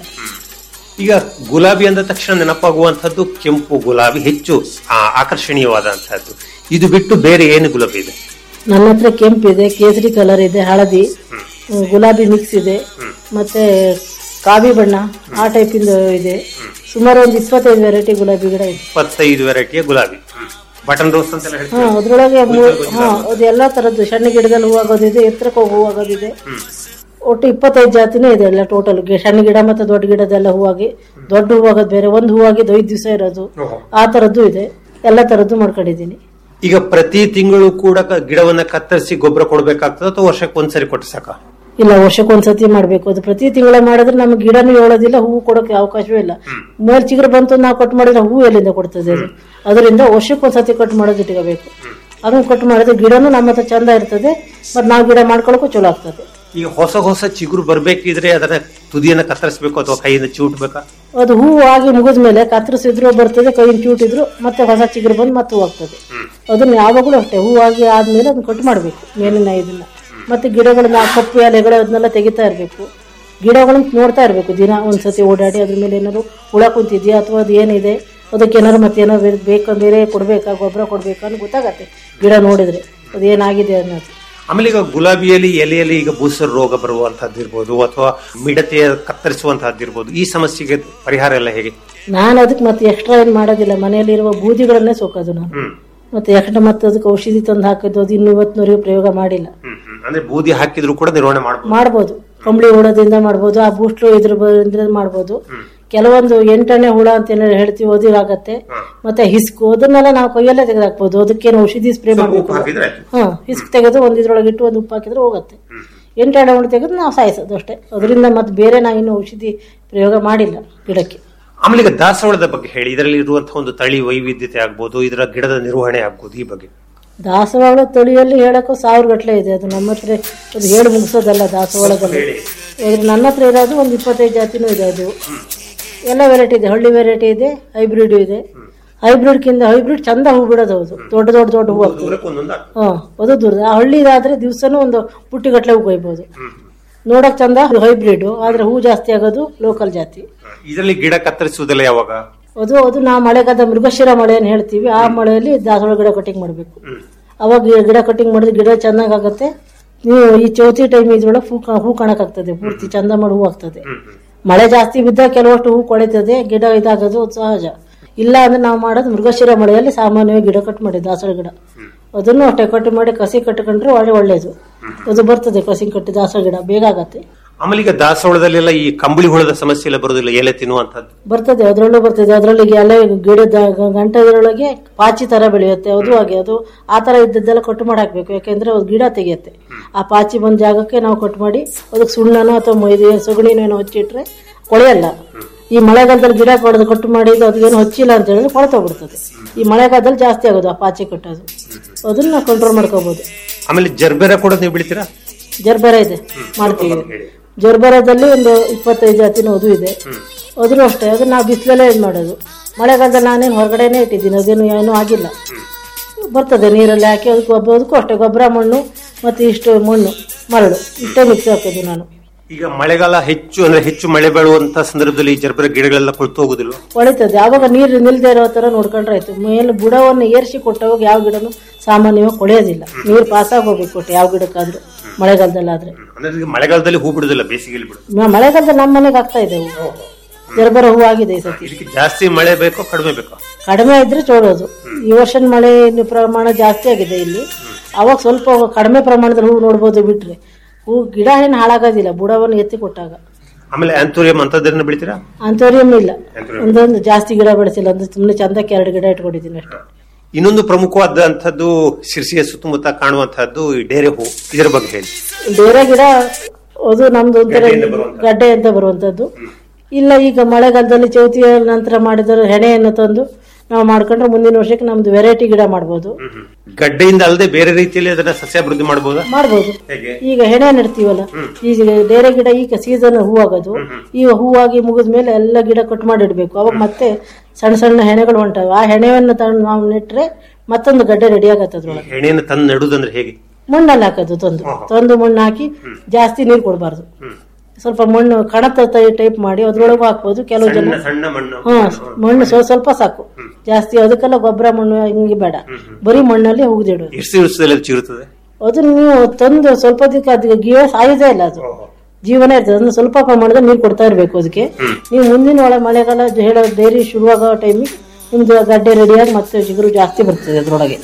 ಈಗ ಗುಲಾಬಿ ಅಂದ ತಕ್ಷಣ ನೆನಪಾಗುವಂತಹದ್ದು ಕೆಂಪು ಗುಲಾಬಿ ಹೆಚ್ಚು ಆ, ಆಕರ್ಷಣೀಯವಾದಂತಹದ್ದು ಇದು ಬಿಟ್ಟು ಬೇರೆ ಏನು ಗುಲಾಬಿ ಇದೆ ನನ್ನ ಹತ್ರ ಕೆಂಪಿದೆ ಕೇಸರಿ ಕಲರ್ ಇದೆ ಹಳದಿ ಹ್ಮ್, ಗುಲಾಬಿ ಮಿಕ್ಸ್ ಇದೆ ಮತ್ತೆ ಕಾವಿ ಬಣ್ಣ ಆ ಟೈಪ್ ಇಂದ ಇದೆ ಸುಮಾರು ಒಂದು ಇಪ್ಪತ್ತೈದು ವೆರೈಟಿ ಗುಲಾಬಿ ಗಿಡ ಇದೆ ಇಪ್ಪತ್ತೈದು ವೆರೈಟಿಯ ಗುಲಾಬಿ ಬಟನ್ ರೋಸ್ ಅಂತೆಲ್ಲ ಹಾ ಹೇಳ್ತೀವಿ ಅದ್ರೊಳಗೆ ಮೂ- ಹಾ ಅದು ಎಲ್ಲಾ ತರದ್ದು ಸಣ್ಣ ಗಿಡದಲ್ಲಿ ಹೂ ಆಗೋದಿದೆ ಎತ್ತರಕ್ಕೆ ಹೋಗಿ ಹೂ ಆಗೋದಿದೆ ಒಟ್ಟು ಇಪ್ಪತ್ತೈದು ಜಾತಿನೇ ಇದೆ ಎಲ್ಲ ಟೋಟಲ್ ಸಣ್ಣ ಗಿಡ ಮತ್ತೆ ದೊಡ್ಡ ಗಿಡದೆಲ್ಲ ಹೂವಾಗಿ ದೊಡ್ಡ ಹೂ ಆಗೋದು ಬೇರೆ ಒಂದು ಹೂವಾಗಿದ್ದು ಐದು ದಿವಸ ಇರೋದು ಆ ತರದ್ದು ಇದೆ ಎಲ್ಲ ತರದ್ದು ಮಾಡ್ಕೊಂಡಿದ್ದೀನಿ ಈಗ ಪ್ರತಿ ತಿಂಗಳು ಕೂಡ ಕ- ಗಿಡವನ್ನ ಕತ್ತರಿಸಿ ಗೊಬ್ಬರ ಕೊಡ್ಬೇಕಾಗ್ತದೆ ಅಥವಾ ವರ್ಷಕ್ಕೆ ಒಂದ್ಸರಿ ಕೊಟ್ಟು ಸಾಕ ಇಲ್ಲ ವರ್ಷಕ್ಕೊಂದ್ಸತಿ ಮಾಡ್ಬೇಕು ಅದು ಪ್ರತಿ ತಿಂಗಳ ಮಾಡಿದ್ರೆ ನಮ್ಗೆ ಗಿಡನೂ ಹೇಳೋದಿಲ್ಲ ಹೂ ಕೊಡೋಕೆ ಅವಕಾಶವೇ ಇಲ್ಲ ಮೇಲ್ ಚಿಗುರು ಬಂತು ನಾವು ಕಟ್ ಮಾಡಿದ್ರೆ ಹೂ ಎಲ್ಲಿಂದ ಕೊಡ್ತದೆ ಅದು ಅದರಿಂದ ವರ್ಷಕ್ಕೊಂದ್ಸತಿ ಕಟ್ ಮಾಡೋದು ಇಟ್ಕೋಬೇಕು ಅದನ್ನ ಕಟ್ ಮಾಡಿದ್ರೆ ಗಿಡನೂ ನಮ್ಮ ಹತ್ರ ಚಂದ ಇರ್ತದೆ ಮತ್ತೆ ನಾವು ಗಿಡ ಮಾಡ್ಕೊಳಕ್ಕೂ ಚಲೋ ಆಗ್ತದೆ ಈಗ ಹೊಸ ಹೊಸ ಚಿಗುರು ಬರ್ಬೇಕಿದ್ರೆ ಅದನ್ನ ತುದಿಯನ್ನ ಕತ್ತರಿಸಬೇಕು ಅಥವಾ ಕೈಯಿಂದ ಚೂಟ್ಬೇಕಾ ಅದು ಹೂ ಆಗಿ ಮುಗಿದ ಮೇಲೆ ಕತ್ತರಿಸಿದ್ರು ಬರ್ತದೆ ಕೈಯಿಂದ ಚೂಟಿದ್ರು ಮತ್ತೆ ಹೊಸ ಚಿಗುರು ಬಂದು ಮತ್ತೆ ಹೂ ಆಗ್ತದೆ ಅದನ್ನ ಯಾವಾಗಲೂ ಅಷ್ಟೇ ಹೂ ಆಗಿ ಆದ್ಮೇಲೆ ಅದನ್ನ ಕಟ್ ಮಾಡಬೇಕು ಮೇಲಿನ ಇದನ್ನ ಮತ್ತೆ ಗಿಡಗಳನ್ನ ಆ ಕಪ್ಪು ಎಲೆಗಳು ಅದನ್ನೆಲ್ಲ ತೆಗಿತಾ ಇರಬೇಕು ಗಿಡಗಳನ್ನ ನೋಡ್ತಾ ಇರಬೇಕು ದಿನ ಒಂದ್ಸತಿ ಓಡಾಡಿ ಅದ್ರ ಮೇಲೆ ಏನಾದ್ರು ಹುಳ ಕುಂತಿದ್ಯಾ ಅಥವಾ ಅದು ಏನಿದೆ ಅದಕ್ಕೆ ಏನಾದ್ರು ಮತ್ತೆ ಏನಾದ್ರು ಬೇಕಾ ಬೇರೆ ಕೊಡ್ಬೇಕಾ ಗೊಬ್ಬರ ಕೊಡ್ಬೇಕಾ ಅಂತ ಗೊತ್ತಾಗತ್ತೆ ಗಿಡ ನೋಡಿದ್ರೆ ಅದು ಏನಾಗಿದೆ ಅನ್ನೋದು ಆಮೇಲೆ ಈಗ ಗುಲಾಬಿಯಲ್ಲಿ ಎಲೆಯಲ್ಲಿ ಈಗ ಬೂಸರ್ ರೋಗ ಬರುವಂತಹದ್ದು ಇರ್ಬೋದು ಅಥವಾ ಮಿಡತೆಯ ಕತ್ತರಿಸುವಂತಹದ್ದು ಇರ್ಬೋದು ಈ ಸಮಸ್ಯೆಗೆ ಪರಿಹಾರ ಎಲ್ಲ ಹೇಗೆ ನಾನು ಅದಕ್ಕೆ ಮತ್ತೆ ಎಕ್ಸ್ಟ್ರಾ ಏನು ಮಾಡೋದಿಲ್ಲ ಮನೆಯಲ್ಲಿರುವ ಬೂದಿಗಳನ್ನೇ ಸೋಕೋದು ನಾನು ಮತ್ತೆ ಎಕ್ಸ್ಟ್ರಾ ಮತ್ತೆ ಅದಕ್ಕೆ ಔಷಧಿ ತಂದು ಹಾಕಿದ್ದು ಅದು ಇನ್ನು ಇವತ್ತಿನವರೆಗೂ ಪ್ರಯೋಗ ಮಾಡಿಲ್ಲ ಅಂದ್ರೆ ಬೂದಿ ಹಾಕಿದ್ರು ಕೂಡ ನಿರ್ವಹಣೆ ಮಾಡಬಹುದು ಮಾಡ್ಬೋದು ಕಂಬಳಿ ಹುಳದಿಂದ ಮಾಡ್ಬೋದು ಆ ಬೂಸ್ಟ್ರು ಇದ್ರ ಬ- ಮಾಡ್ಬೋದು ಕೆಲವೊಂದು ಎಂಟನೇ ಹುಳ ಅಂತ ಏನಾದ್ರು ಹೇಳ್ತೀವಿ ಅದು ಆಗತ್ತೆ ಮತ್ತೆ ಹಿಸ್ಕು ಅದನ್ನೆಲ್ಲ ನಾವು ಕೈಯಲ್ಲೇ ತೆಗೆದಾಕ್ಬೋದು ಅದಕ್ಕೇನು ಔಷಧಿ ಸ್ಪ್ರೇ ಮಾಡ್ಬೇಕು ಹಾಕಿದ್ರೆ ಹಾ ಹಿಸ್ಕ್ ತೆಗೆದು ಒಂದ್ ಇದ್ರೊಳಗೆ ಇಟ್ಟು ಒಂದು ಉಪ್ಪು ಹಾಕಿದ್ರೆ ಹೋಗುತ್ತೆ ಎಂಟೆರಡು ಹುಳ ತೆಗೆದು ನಾವು ಸಾಯಿಸೋದು ಅಷ್ಟೇ ಅದರಿಂದ ಮತ್ತೆ ಬೇರೆ ನಾವು ಇನ್ನು ಔಷಧಿ ಪ್ರಯೋಗ ಮಾಡಿಲ್ಲ ಗಿಡಕ್ಕೆ ಆಮೇಲೆ ಈಗ ದಾಸವಾಳದ ಬಗ್ಗೆ ಹೇಳಿ ಇದರಲ್ಲಿ ಇರುವಂತಹ ಒಂದು ತಳಿ ವೈವಿಧ್ಯತೆ ಆಗ್ಬೋದು ಇದರ ಗಿಡದ ನಿರ್ವಹಣೆ ಆಗ್ಬೋದು ಈ ಬಗ್ಗೆ ದಾಸವಾಳ ತಳಿಯಲ್ಲಿ ಹೇಳಕ್ಕೂ ಸಾವಿರ ಗಟ್ಟಲೆ ಇದೆ ಅದು ನಮ್ಮ ಹತ್ರ ಅದು ಹೇಳಿ ಮುಗಿಸೋದಲ್ಲ ದಾಸವಾಳದಲ್ಲಿ ಈಗ ನನ್ನ ಹತ್ರ ಇರೋದು ಒಂದು ಇಪ್ಪತ್ತೈದು ಜಾತಿನೂ ಇದೆ ಅದು ಎಲ್ಲ ವೆರೈಟಿ ಇದೆ ಹಳ್ಳಿ ವೆರೈಟಿ ಇದೆ ಹೈಬ್ರಿಡ್ ಇದೆ ಹೈಬ್ರಿಡ್ಕಿಂತ ಹೈಬ್ರಿಡ್ ಚಂದ ಹೂ ಬಿಡೋದು ಹೌದು ದೊಡ್ಡ ದೊಡ್ಡ ದೊಡ್ಡ ಹೂ ಆಗ್ತದೆ ಹಾ ಅದು ದೂರದ ಆ ಹಳ್ಳಿದಾದ್ರೆ ದಿವಸನೂ ಒಂದು ಪುಟ್ಟಿಗಟ್ಲೆ ಹೂ ಕೊಯ್ಬೋದು ನೋಡಕ್ ಚಂದ ಹೈಬ್ರಿಡ್ ಆದ್ರೆ ಹೂ ಜಾಸ್ತಿ ಆಗೋದು ಲೋಕಲ್ ಜಾತಿ ಇದರಲ್ಲಿ ಗಿಡ ಕತ್ತರಿಸುವುದಲ್ಲ ಯಾವಾಗ ಅದು ಅದು ನಾವು ಮಳೆಗಾದ ಮೃಗಶಿರ ಮಳೆ ಅಂತ ಹೇಳ್ತೀವಿ ಆ ಮಳೆಯಲ್ಲಿ ದಾಸವಾಳ ಗಿಡ ಕಟಿಂಗ್ ಮಾಡಬೇಕು ಅವಾಗ ಗಿ- ಗಿಡ ಕಟಿಂಗ್ ಮಾಡಿದ್ರೆ ಗಿಡ ಚೆನ್ನಾಗ್ ಆಗತ್ತೆ ನೀವು ಈ ಚೌತಿ ಟೈಮ್ ಇದ್ರೊಳಗೆ ಹೂ ಕಾ- ಹೂ ಕಾಣಕ್ಕಾಗ್ತದೆ ಪೂರ್ತಿ ಚಂದ ಮಾಡಿ ಹೂ ಆಗ್ತದೆ ಮಳೆ ಜಾಸ್ತಿ ಬಿದ್ದಾಗ ಕೆಲವಷ್ಟು ಹೂ ಕೊಳಿತದೆ ಗಿಡ ಇದಾಗೋದು ಸಹಜ ಇಲ್ಲ ಅಂದ್ರೆ ನಾವು ಮಾಡೋದು ಮೃಗಶಿರ ಮಳೆಯಲ್ಲಿ ಸಾಮಾನ್ಯವಾಗಿ ಗಿಡ ಕಟ್ ಮಾಡಿ ದಾಸವಾಳ ಗಿಡ ಅದನ್ನು ಅಷ್ಟೇ ಕಟ್ ಮಾಡಿ ಕಸಿ ಕಟ್ಕೊಂಡ್ರೆ ಒಳ್ಳೆ ಒಳ್ಳೇದು ಅದು ಬರ್ತದೆ ಕಸಿ ಕಟ್ಟಿ ದಾಸವಾಳ ಗಿಡ ಬೇಗ ಆಗತ್ತೆ ಆಮೇಲೆ ಈಗ ದಾಸವಾಳದಲ್ಲೆಲ್ಲ ಈ ಕಂಬಳಿ ಹುಳದ ಸಮಸ್ಯೆ ಎಲ್ಲ ಬರೋದಿಲ್ಲ ಎಲೆ ತಿನ್ನುವಂತದ್ದು ಬರ್ತದೆ ಅದರಲ್ಲೂ ಬರ್ತದೆ ಅದರಲ್ಲಿ ಎಲೆ ಗಿಡದ ಗ- ಗಂಟೆದರೊಳಗೆ ಪಾಚಿ ತರ ಬೆಳೆಯುತ್ತೆ ಅದು ಹಾಗೆ ಅದು ಆ ತರ ಇದ್ದದ್ದೆಲ್ಲ ಕಟ್ಟು ಮಾಡಿ ಹಾಕ್ಬೇಕು ಯಾಕೆಂದ್ರೆ ಅದು ಗಿಡ ತೆಗೆಯುತ್ತೆ ಆ ಪಾಚಿ ಬಂದ ಜಾಗಕ್ಕೆ ನಾವು ಕಟ್ ಮಾಡಿ ಅದಕ್ಕೆ ಸುಣ್ಣನೋ ಅಥವಾ ಮೈದೆ ಸೊಗಣಿನೋ ಏನೋ ಹಚ್ಚಿಟ್ರೆ ಕೊಳೆಯಲ್ಲ ಈ ಮಳೆಗಾಲದಲ್ಲಿ ಗಿಡ ಪಡೆದು ಕಟ್ಟು ಮಾಡಿದ್ದು ಅದಕ್ಕೇನು ಹಚ್ಚಿಲ್ಲ ಅಂತ ಹೇಳಿದ್ರೆ ಕೊಳೆತೋಗ್ಬಿಡ್ತದೆ ಈ ಮಳೆಗಾಲದಲ್ಲಿ ಜಾಸ್ತಿ ಆಗೋದು ಆ ಪಾಚಿ ಕಟ್ಟೋದು ಅದನ್ನ ನಾವು ಕಂಟ್ರೋಲ್ ಮಾಡ್ಕೋಬಹುದು ಆಮೇಲೆ ಜರ್ಬೆರ ಕೂಡ ನೀವು ಬೆಳಿತೀರಾ ಜರ್ಬರ ಇದೆ ಮಾಡ್ತೀವಿ ಜರ್ಬರದಲ್ಲಿ ಒಂದು ಇಪ್ಪತ್ತೈದು ಜಾತಿನ ಅದು ಇದೆ ಅದ್ರೂ ಅಷ್ಟೇ ಅದನ್ನ ನಾವು ಬಿಸಿಲಲ್ಲೇ ಇದು ಮಾಡೋದು ಮಳೆಗಾಲದಲ್ಲಿ ನಾನೇನು ಹೊರಗಡೆನೇ ಇಟ್ಟಿದ್ದೀನಿ ಅದೇನು ಏನೂ ಆಗಿಲ್ಲ ಬರ್ತದೆ ನೀರಲ್ಲಿ ಹಾಕಿ ಅದಕ್ಕೆ ಗೊಬ್ಬರ ಅದಕ್ಕೂ ಅಷ್ಟೇ ಗೊಬ್ಬರ ಮಣ್ಣು ಮತ್ತು ಇಷ್ಟು ಮಣ್ಣು ಮರಳು ಇಷ್ಟೇ ಮಿಕ್ಸ್ ಹಾಕೋದು ನಾನು ಈಗ ಮಳೆಗಾಲ ಹೆಚ್ಚು ಅಂದ್ರೆ ಹೆಚ್ಚು ಮಳೆ ಬೀಳುವಂತ ಸಂದರ್ಭದಲ್ಲಿ ಈ ಜರ್ಬೆರ ಗಿಡಗಳೆಲ್ಲ ಕೊಳ್ತು ಹೋಗುದಿಲ್ಲ ಹೊಳಿತದೆ ಆವಾಗ ನೀರು ನಿಲ್ದೇ ಇರೋ ತರ ನೋಡ್ಕೊಂಡ್ರೆ ಆಯ್ತು ಮೇಲೆ ಬುಡವನ್ನು ಏರಿಸಿ ಕೊಟ್ಟವಾಗ ಯಾವ ಗಿಡನು ಸಾಮಾನ್ಯವಾಗಿ ಕೊಳೆಯೋದಿಲ್ಲ ನೀರು ಪಾಸಾಗಿ ಹೋಗ್ಬೇಕು ಕೊಟ್ಟು ಯಾವ ಗಿಡಕ್ಕಾದ್ರೂ ಮಳೆಗಾಲದಲ್ಲಾದ್ರೆ ಅಂದ್ರೆ ಈಗ ಮಳೆಗಾಲದಲ್ಲಿ ಹೂ ಬಿಡುದಿಲ್ಲ ಬೇಸಿಗೆಯಲ್ಲಿ ಬಿಡುದು ಮ- ಮಳೆಗಾಲದಲ್ಲಿ ನಮ್ಮ ಮನೆಗೆ ಆಗ್ತಾ ಇದೆ ಹೂವು ಜರ್ಬರ ಹೂ ಆಗಿದೆ ಈ ಸತಿ ಇದಕ್ಕೆ ಜಾಸ್ತಿ ಮಳೆ ಬೇಕೋ ಕಡಿಮೆ ಬೇಕೋ ಕಡಿಮೆ ಇದ್ರೆ ಚೋಡೋದು ಈ ವರ್ಷದ ಮಳೆ ಪ್ರಮಾಣ ಜಾಸ್ತಿ ಆಗಿದೆ ಇಲ್ಲಿ ಅವಾಗ ಸ್ವಲ್ಪ ಕಡಿಮೆ ಪ್ರಮಾಣದಲ್ಲಿ ಹೂ ನೋಡ್ಬೋದು ಬಿಟ್ರೆ ಹೂ ಗಿಡ ಏನು ಹಾಳಾಗೋದಿಲ್ಲ ಬುಡವನ್ನು ಎತ್ತಿ ಕೊಟ್ಟಾಗ ಆಮೇಲೆ ಆಂಥೋರಿಯಂ ಅಂತದನ್ನ ಬೆಳಿತೀರಾ ಅಂಥವ್ರೇನು ಇಲ್ಲ Anthurium. ಒಂದೊಂದು ಜಾಸ್ತಿ ಗಿಡ ಬೆಳೆಸಿಲ್ಲ ಅಂದ್ರೆ ಸುಮ್ಮನೆ ಚಂದಕ್ಕೆ ಎರಡು ಗಿಡ ಇಟ್ಕೊಂಡಿದ್ದೀನಿ ಅಷ್ಟೇ ಇನ್ನೊಂದು ಪ್ರಮುಖವಾದಂತದ್ದು ಶಿರ್ಸಿಯ ಸುತ್ತಮುತ್ತ ಕಾಣುವಂತಹದ್ದು ಈ ಡೇರೆ ಹೂ ಇದರ ಬಗ್ಗೆ ಹೇಳಿ ಬೇರೆ ಗಿಡ ಅದು ನಮ್ದು ಒಂಥರ ಗಡ್ಡೆಯಿಂದ ಬರುವಂಥದ್ದು. ಗಡ್ಡೆ ಅಂತ ಬರುವಂತದ್ದು ಇಲ್ಲ ಈಗ ಮಳೆಗಾಲದಲ್ಲಿ ಚೌತಿಯ ನಂತರ ಮಾಡಿದರೆ ಹೆಣೆಯನ್ನು ತಂದು ನಾವು ಮಾಡ್ಕೊಂಡ್ರೆ ಮುಂದಿನ ವರ್ಷಕ್ಕೆ ನಮ್ದು ವೆರೈಟಿ ಗಿಡ ಮಾಡ್ಬೋದು ಗಡ್ಡೆಯಿಂದ ಅಲ್ಲದೆ ಬೇರೆ ರೀತಿಯಲ್ಲಿ ಅದನ್ನ ಸಸ್ಯಾಭಿವೃದ್ಧಿ ಮಾಡಬಹುದಾ ಮಾಡ್ಬೋದು ಹೇಗೆ ಈಗ ಹೆಣೆ ನೆಡ್ತೀವಲ್ಲ ಈಗ ಬೇರೆ ಗಿಡ ಈಗ ಸೀಸನ್ ಹೂವಾಗೋದು ಈಗ ಹೂವಾಗಿ ಮುಗಿದ ಮೇಲೆ ಎಲ್ಲ ಗಿಡ ಕಟ್ ಮಾಡಿ ಇಡಬೇಕು ಅವಾಗ ಮತ್ತೆ ಸಣ್ಣ ಸಣ್ಣ ಹೆಣೆಗಳು ಹೊಂಟವೆ ಆ ಹೆಣೆಯನ್ನು ತಂದು ನಾವು ನೆಟ್ರೆ ಮತ್ತೊಂದು ಗಡ್ಡೆ ರೆಡಿ ಆಗತ್ತೆ ಅದ್ರೊಳಗೆ ಹೆಣೆಯನ್ನು ತಂದು ನೆಡುದಂದ್ರೆ ಹೇಗೆ ಮಣ್ಣಲ್ಲಿ ಹಾಕೋದು ತಂದು ತಂದು ಮಣ್ಣು ಹಾಕಿ ಜಾಸ್ತಿ ನೀರು ಕೊಡಬಾರ್ದು ಸ್ವಲ್ಪ ಮಣ್ಣು ಕಣತ ಟೈಪ್ ಮಾಡಿ ಅದ್ರೊಳಗೂ ಹಾಕ್ಬೋದು ಕೆಲವು ಜನ ಸಣ್ಣ ಸಣ್ಣ ಮಣ್ಣು ಹಾ ಮಣ್ಣು ಸ್ವಲ್ಪ ಸ್ವಲ್ಪ ಸಾಕು ಜಾಸ್ತಿ ಅದಕ್ಕೆಲ್ಲ ಗೊಬ್ಬರ ಮಣ್ಣು ಹಿಂಗೆ ಬೇಡ ಬರೀ ಮಣ್ಣಲ್ಲಿ ಹುಗಿದಿಡೋದು ಎಷ್ಟು ದಿವಸದಲ್ಲಿ ಅದು ಚಿರುತ್ತದೆ ಅದು ನೀವು ತಂದು ಸ್ವಲ್ಪ ದಿಕ್ಕ ಅದಕ್ಕೆ ಗಿಡ ಸಾಯುದೇ ಇಲ್ಲ ಅದು ಜೀವನ ಇರ್ತದೆ ಅಂದ್ರೆ ಸ್ವಲ್ಪ ಪ್ರಮಾಣದಲ್ಲಿ ನೀರು ಕೊಡ್ತಾ ಇರಬೇಕು ಅದಕ್ಕೆ ನೀವು ಮುಂದಿನ ಒಳ ಮಳೆಗಾಲ ಜ- ಹೇಳೋ ಡೈರಿ ಶುರುವಾಗೋ ಟೈಮಿಗೆ ನಿಮ್ದು ಗಡ್ಡೆ ರೆಡಿಯಾಗಿ ಮತ್ತೆ ಚಿಗುರು ಜಾಸ್ತಿ ಬರ್ತದೆ ಅದ್ರೊಳಗೆ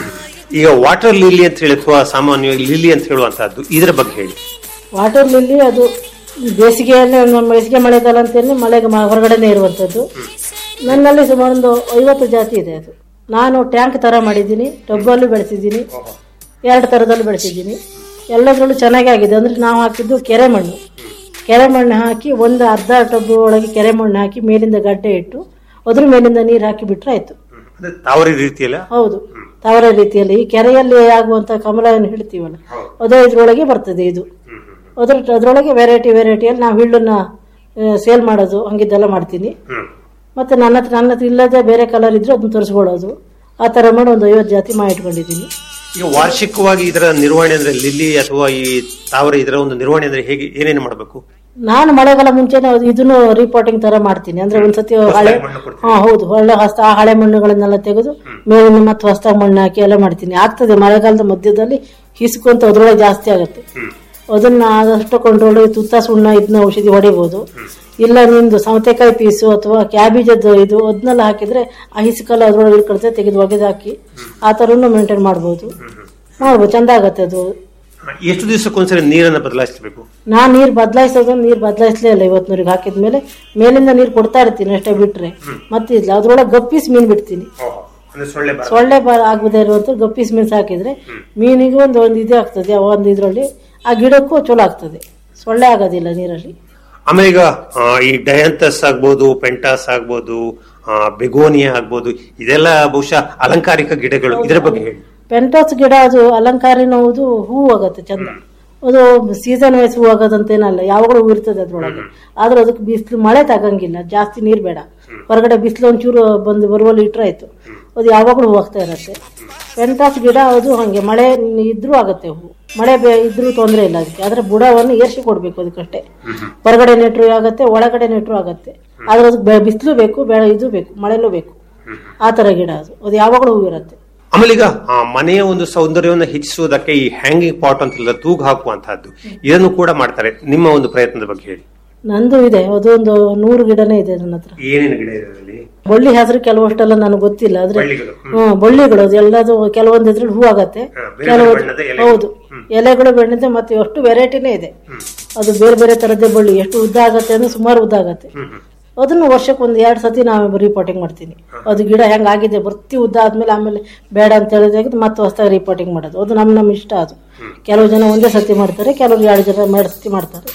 ಈಗ ವಾಟರ್ ಲಿಲ್ಲಿ ಅಂತ ಹೇಳಿ ಅಥವಾ ಸಾಮಾನ್ಯವಾಗಿ ಲಿಲ್ಲಿ ಅಂತ ಹೇಳುವಂತಹದ್ದು ಇದರ ಬಗ್ಗೆ ಹೇಳಿ ವಾಟರ್ ಲಿಲ್ಲಿ ಅದು ಬೇಸಿಗೆಯಲ್ಲಿ ನಮ್ಮ ಬೇಸಿಗೆ ಮಳೆಗಾಲ ಅಂತೇಳಿ ಮಳೆಗೆ ಮ- ಹೊರಗಡೆನೆ ಇರುವಂಥದ್ದು ನನ್ನಲ್ಲಿ ಸುಮಾರು ಒಂದು ಐವತ್ತು ಜಾತಿ ಇದೆ ಅದು ನಾನು ಟ್ಯಾಂಕ್ ತರ ಮಾಡಿದ್ದೀನಿ ಟಬ್ಬಲ್ಲೂ ಬೆಳೆಸಿದ್ದೀನಿ ಎರಡು ಥರದಲ್ಲಿ ಬೆಳೆಸಿದ್ದೀನಿ ಎಲ್ಲದರಲ್ಲೂ ಚೆನ್ನಾಗಿ ಆಗಿದೆ ಅಂದ್ರೆ ನಾವು ಹಾಕಿದ್ದು ಕೆರೆ ಮಣ್ಣು ಕೆರೆ ಮಣ್ಣು ಹಾಕಿ ಒಂದು ಅರ್ಧ ಟಬ್ಬು ಒಳಗೆ ಕೆರೆ ಮಣ್ಣು ಹಾಕಿ ಮೇಲಿಂದ ಗಡ್ಡೆ ಇಟ್ಟು ಅದ್ರ ಮೇಲಿಂದ ನೀರು ಹಾಕಿ ಬಿಟ್ರೆ ಆಯ್ತು ಅಂದ್ರೆ ತಾವರಿ ರೀತಿಯಲ್ಲ ಹೌದು ತಾವರ ರೀತಿಯಲ್ಲಿ ಈ ಕೆರೆಯಲ್ಲಿ ಆಗುವಂತ ಕಮಲವನ್ನು ಹಿಡ್ತೀವಲ್ಲ ಅದೇ ಇದ್ರೊಳಗೆ ಬರ್ತದೆ ಇದು ಅದ್ರ ಅದ್ರೊಳಗೆ ವೆರೈಟಿ ವೆರೈಟಿಯಲ್ಲಿ ನಾವು ಹಿಳ್ಳನ್ನ ಸೇಲ್ ಮಾಡೋದು ಹಂಗಿದ್ದೆಲ್ಲ ಮಾಡ್ತೀನಿ ಮತ್ತೆ ನನ್ನ ಹತ್ರ ನನ್ನ ಹತ್ರ ಇಲ್ಲದೆ ಬೇರೆ ಕಲರ್ ಇದ್ರೆ ಅದನ್ನ ತರಿಸ್ಕೊಳ್ಳೋದು ಆ ತರ ಮಾಡಿ ಒಂದು ಐವತ್ತು ಜಾತಿ ಮಾಡಿ ಇಟ್ಕೊಂಡಿದ್ದೀನಿ ಈಗ ವಾರ್ಷಿಕವಾಗಿ ಇದರ ನಿರ್ವಹಣೆ ಅಂದ್ರೆ ಲಿಲ್ಲಿ ಅಥವಾ ಈ ತಾವರೆ ಇದರ ಒಂದು ನಿರ್ವಹಣೆ ಅಂದ್ರೆ ಹೇಗೆ ಏನೇನು ಮಾಡಬೇಕು ನಾನು ಮಳೆಗಾಲ ಮುಂಚೆನೆ ಅದು ಇದನ್ನು ರಿಪೋರ್ಟಿಂಗ್ ತರ ಮಾಡ್ತೀನಿ ಅಂದ್ರೆ ಒಂದ್ಸತಿ ಹಳೆ ಹಾ ಹೌದು ಒಳ್ಳೆ ಹೊಸ ಆ ಹಳೆ ಮಣ್ಣುಗಳನ್ನೆಲ್ಲ ತೆಗೆದು ಮೇಲಿನ ಮತ್ತೆ ಹೊಸ ಮಣ್ಣು ಹಾಕಿ ಎಲ್ಲ ಮಾಡ್ತೀನಿ ಆಗ್ತದೆ ಮಳೆಗಾಲದ ಮಧ್ಯದಲ್ಲಿ ಹಿಸ್ಕೊಂತ ಅದ್ರೊಳಗೆ ಜಾಸ್ತಿ ಆಗುತ್ತೆ ಅದನ್ನ ಆದಷ್ಟು ಕಂಟ್ರೋಲ್ ತುತ್ತ ಸುಣ್ಣ ಇದನ್ನ ಔಷಧಿ ಹೊಡಿಬಹುದು ಇಲ್ಲ ನಿಮ್ದು ಸೌತೆಕಾಯಿ ಪೀಸು ಅಥವಾ ಕ್ಯಾಬೇಜದ್ದು ಇದು ಅದನ್ನೆಲ್ಲ ಹಾಕಿದ್ರೆ ಆ ಹಿಸ್ಕಲ್ಲ ಅದ್ರೊಳಗೆ ಇಳ್ಕೊಳ್ತೆ ತೆಗೆದು ಒಗೆದು ಹಾಕಿ ಆ ಥರನು ಮೇಂಟೈನ್ ಮಾಡ್ಬೋದು ಮಾಡ್ಬೋದು ಚಂದ ಆಗತ್ತೆ ಅದು ಎಷ್ಟು ದಿವಸಕ್ಕೊಂದ್ಸರಿ ನೀರನ್ನ ಬದಲಾಯಿಸಬೇಕು ನಾನ್ ನೀರ್ ಬದಲಾಯಿಸೋದು ನೀರ್ ಬದಲಾಯಿಸ್ಲೇ ಇಲ್ಲ ಇವತ್ತು ನೀರಿಗೆ ಹಾಕಿದ್ಮೇಲೆ ಮೇಲಿಂದ ನೀರ್ ಕೊಡ್ತಾ ಇರ್ತೀನಿ ಅಷ್ಟೇ ಬಿಟ್ರೆ ಮತ್ತೆ ಇಲ್ಲ ಅದ್ರೊಳಗೆ ಗಪ್ಪೀಸ್ ಮೀನ್ ಬಿಡ್ತೀನಿ ಅಂದ್ರೆ ಸೊಳ್ಳೆ ಬರ ಸೊಳ್ಳೆ ಬರ ಆಗದೆ ಇರುವಂತ ಗಪ್ಪೀಸ್ ಮೀನ್ಸ್ ಹಾಕಿದ್ರೆ ಮೀನಿಗೆ ಒಂದು ಒಂದು ಇದು ಆಗ್ತದೆ ಆ ಒಂದು ಇದ್ರಲ್ಲಿ ಆ ಗಿಡಕ್ಕೂ ಚಲೋ ಆಗ್ತದೆ ಸೊಳ್ಳೆ ಆಗೋದಿಲ್ಲ ನೀರಲ್ಲಿ ಆಮೇಲೆ ಈಗ ಆ, ಈ ಡಯಾಂತಸ್ ಆಗ್ಬೋದು ಪೆಂಟಾಸ್ ಆಗ್ಬೋದು ಆ, ಬೆಗೋನಿಯಾ ಆಗ್ಬೋದು ಇದೆಲ್ಲ ಬಹುಶಃ ಅಲಂಕಾರಿಕ ಗಿಡಗಳು ಇದರ ಬಗ್ಗೆ ಹೇಳಿ ಪೆಂಟಾಸ್ ಗಿಡ ಅದು ಅಲಂಕಾರಿನ ಹೌದು ಹೂ ಆಗತ್ತೆ ಚಂದ ಅದು ಸೀಸನ್ ವೈಸ್ ಹೂ ಆಗೋದಂತೇನಲ್ಲ ಯಾವಾಗಲೂ ಹೂ ಇರ್ತದೆ ಅದ್ರೊಳಗೆ ಆದ್ರೆ ಅದಕ್ಕೆ ಬಿಸಿಲು ಮಳೆ ತಗಂಗಿಲ್ಲ ಜಾಸ್ತಿ ನೀರ್ ಬೇಡ ಹೊರಗಡೆ ಬಿಸಿಲು ಒಂಚೂರು ಬಂದು ಬರುವಲ್ಲಿ ಇಟ್ರೆ ಆಯ್ತು ಅದು ಯಾವಾಗಲೂ ಹೂ ಆಗ್ತಾ ಇರತ್ತೆ ಪೆಂಟಾಸ್ ಗಿಡ ಅದು ಹಂಗೆ ಮಳೆ ಇದ್ರೂ ಆಗತ್ತೆ ಹೂ ಮಳೆ ಬೇ- ಇದ್ರೂ ತೊಂದರೆ ಇಲ್ಲ ಅದಕ್ಕೆ ಆದ್ರೆ ಬುಡವನ್ನು ಏರ್ಸಿ ಕೊಡ್ಬೇಕು ಅದಕ್ಕಷ್ಟೇ ಹೊರಗಡೆ ನೆಟ್ರು ಆಗತ್ತೆ ಒಳಗಡೆ ನೆಟ್ರು ಆಗತ್ತೆ ಆದ್ರೆ ಅದಕ್ಕೆ ಬಿಸಿಲು ಬೇಕು ಬೆಳೆ ಇದು ಬೇಕು ಮಳೆನೂ ಬೇಕು ಆ ತರ ಗಿಡ ಅದು ಅದು ಯಾವಾಗಲೂ ಹೂ ಇರತ್ತೆ ಆಮೇಲೆ ಈಗ ಆ, ಮನೆಯ ಒಂದು ಸೌಂದರ್ಯವನ್ನು ಹೆಚ್ಚಿಸುವುದಕ್ಕೆ ಈ ಹ್ಯಾಂಗಿಂಗ್ ಪಾಟ್ ಅಂತಿಲ್ಲ ತೂಗು ಹಾಕುವಂತಹದ್ದು ಇದನ್ನು ಕೂಡ ಮಾಡ್ತಾರೆ ನಿಮ್ಮ ಒಂದು ಪ್ರಯತ್ನದ ಬಗ್ಗೆ ಹೇಳಿ ನಂದು ಇದೆ ಅದೊಂದು ನೂರು ಗಿಡನೇ ಇದೆ ನನ್ನ ಹತ್ರ ಏನೇನು ಗಿಡ ಇದೆ ಅದರಲ್ಲಿ ಬಳ್ಳಿ ಹೆಸರು ಕೆಲವಷ್ಟೆಲ್ಲ ನನಗೆ ಗೊತ್ತಿಲ್ಲ ಆದ್ರೆ ಬಳ್ಳಿಗಳು, ಹ್ಮ್ ಬಳ್ಳಿಗಳು ಅದು ಎಲ್ಲದು ಕೆಲವೊಂದು ಇದ್ರಲ್ಲಿ ಹೂ ಆಗತ್ತೆ ಬೇರೆ ಬೇರೆ ಕೆಲವೊಂದು ಬಣ್ಣದ ಎಲೆಗಳು. ಹೌದು ಎಲೆಗಳು ಬೆಳೆದಿದೆ ಮತ್ತೆ ಎಷ್ಟು ವೆರೈಟಿನೇ ಇದೆ ಅದು ಬೇರೆ ಬೇರೆ ತರದ್ದೇ ಬಳ್ಳಿ ಎಷ್ಟು ಉದ್ದ ಆಗತ್ತೆ ಅಂದ್ರೆ ಸುಮಾರು ಉದ್ದ ಆಗತ್ತೆ ಅದನ್ನು ವರ್ಷಕ್ಕೆ ಒಂದು ಎರಡು ಸತಿ ನಾವು ರಿಪೋರ್ಟಿಂಗ್ ಮಾಡ್ತೀನಿ ಅದು ಗಿಡ ಹೆಂಗಾಗಿದೆ ಬರ್ತಿ ಉದ್ದ ಆದ್ಮೇಲೆ ಆಮೇಲೆ ಬೇಡ ಅಂತ ಹೇಳಿದಾಗ ಮತ್ತೆ ಹೊಸದಾಗಿ ರಿಪೋರ್ಟಿಂಗ್ ಮಾಡೋದು ಅದು ನಮ್ಮ ನಮ್ಮ ಇಷ್ಟ ಅದು ಕೆಲವು ಜನ ಒಂದೇ ಸತಿ ಮಾಡ್ತಾರೆ ಕೆಲವರು ಎರಡು ಜನ ಎರಡು ಸತಿ ಮಾಡ್ತಾರೆ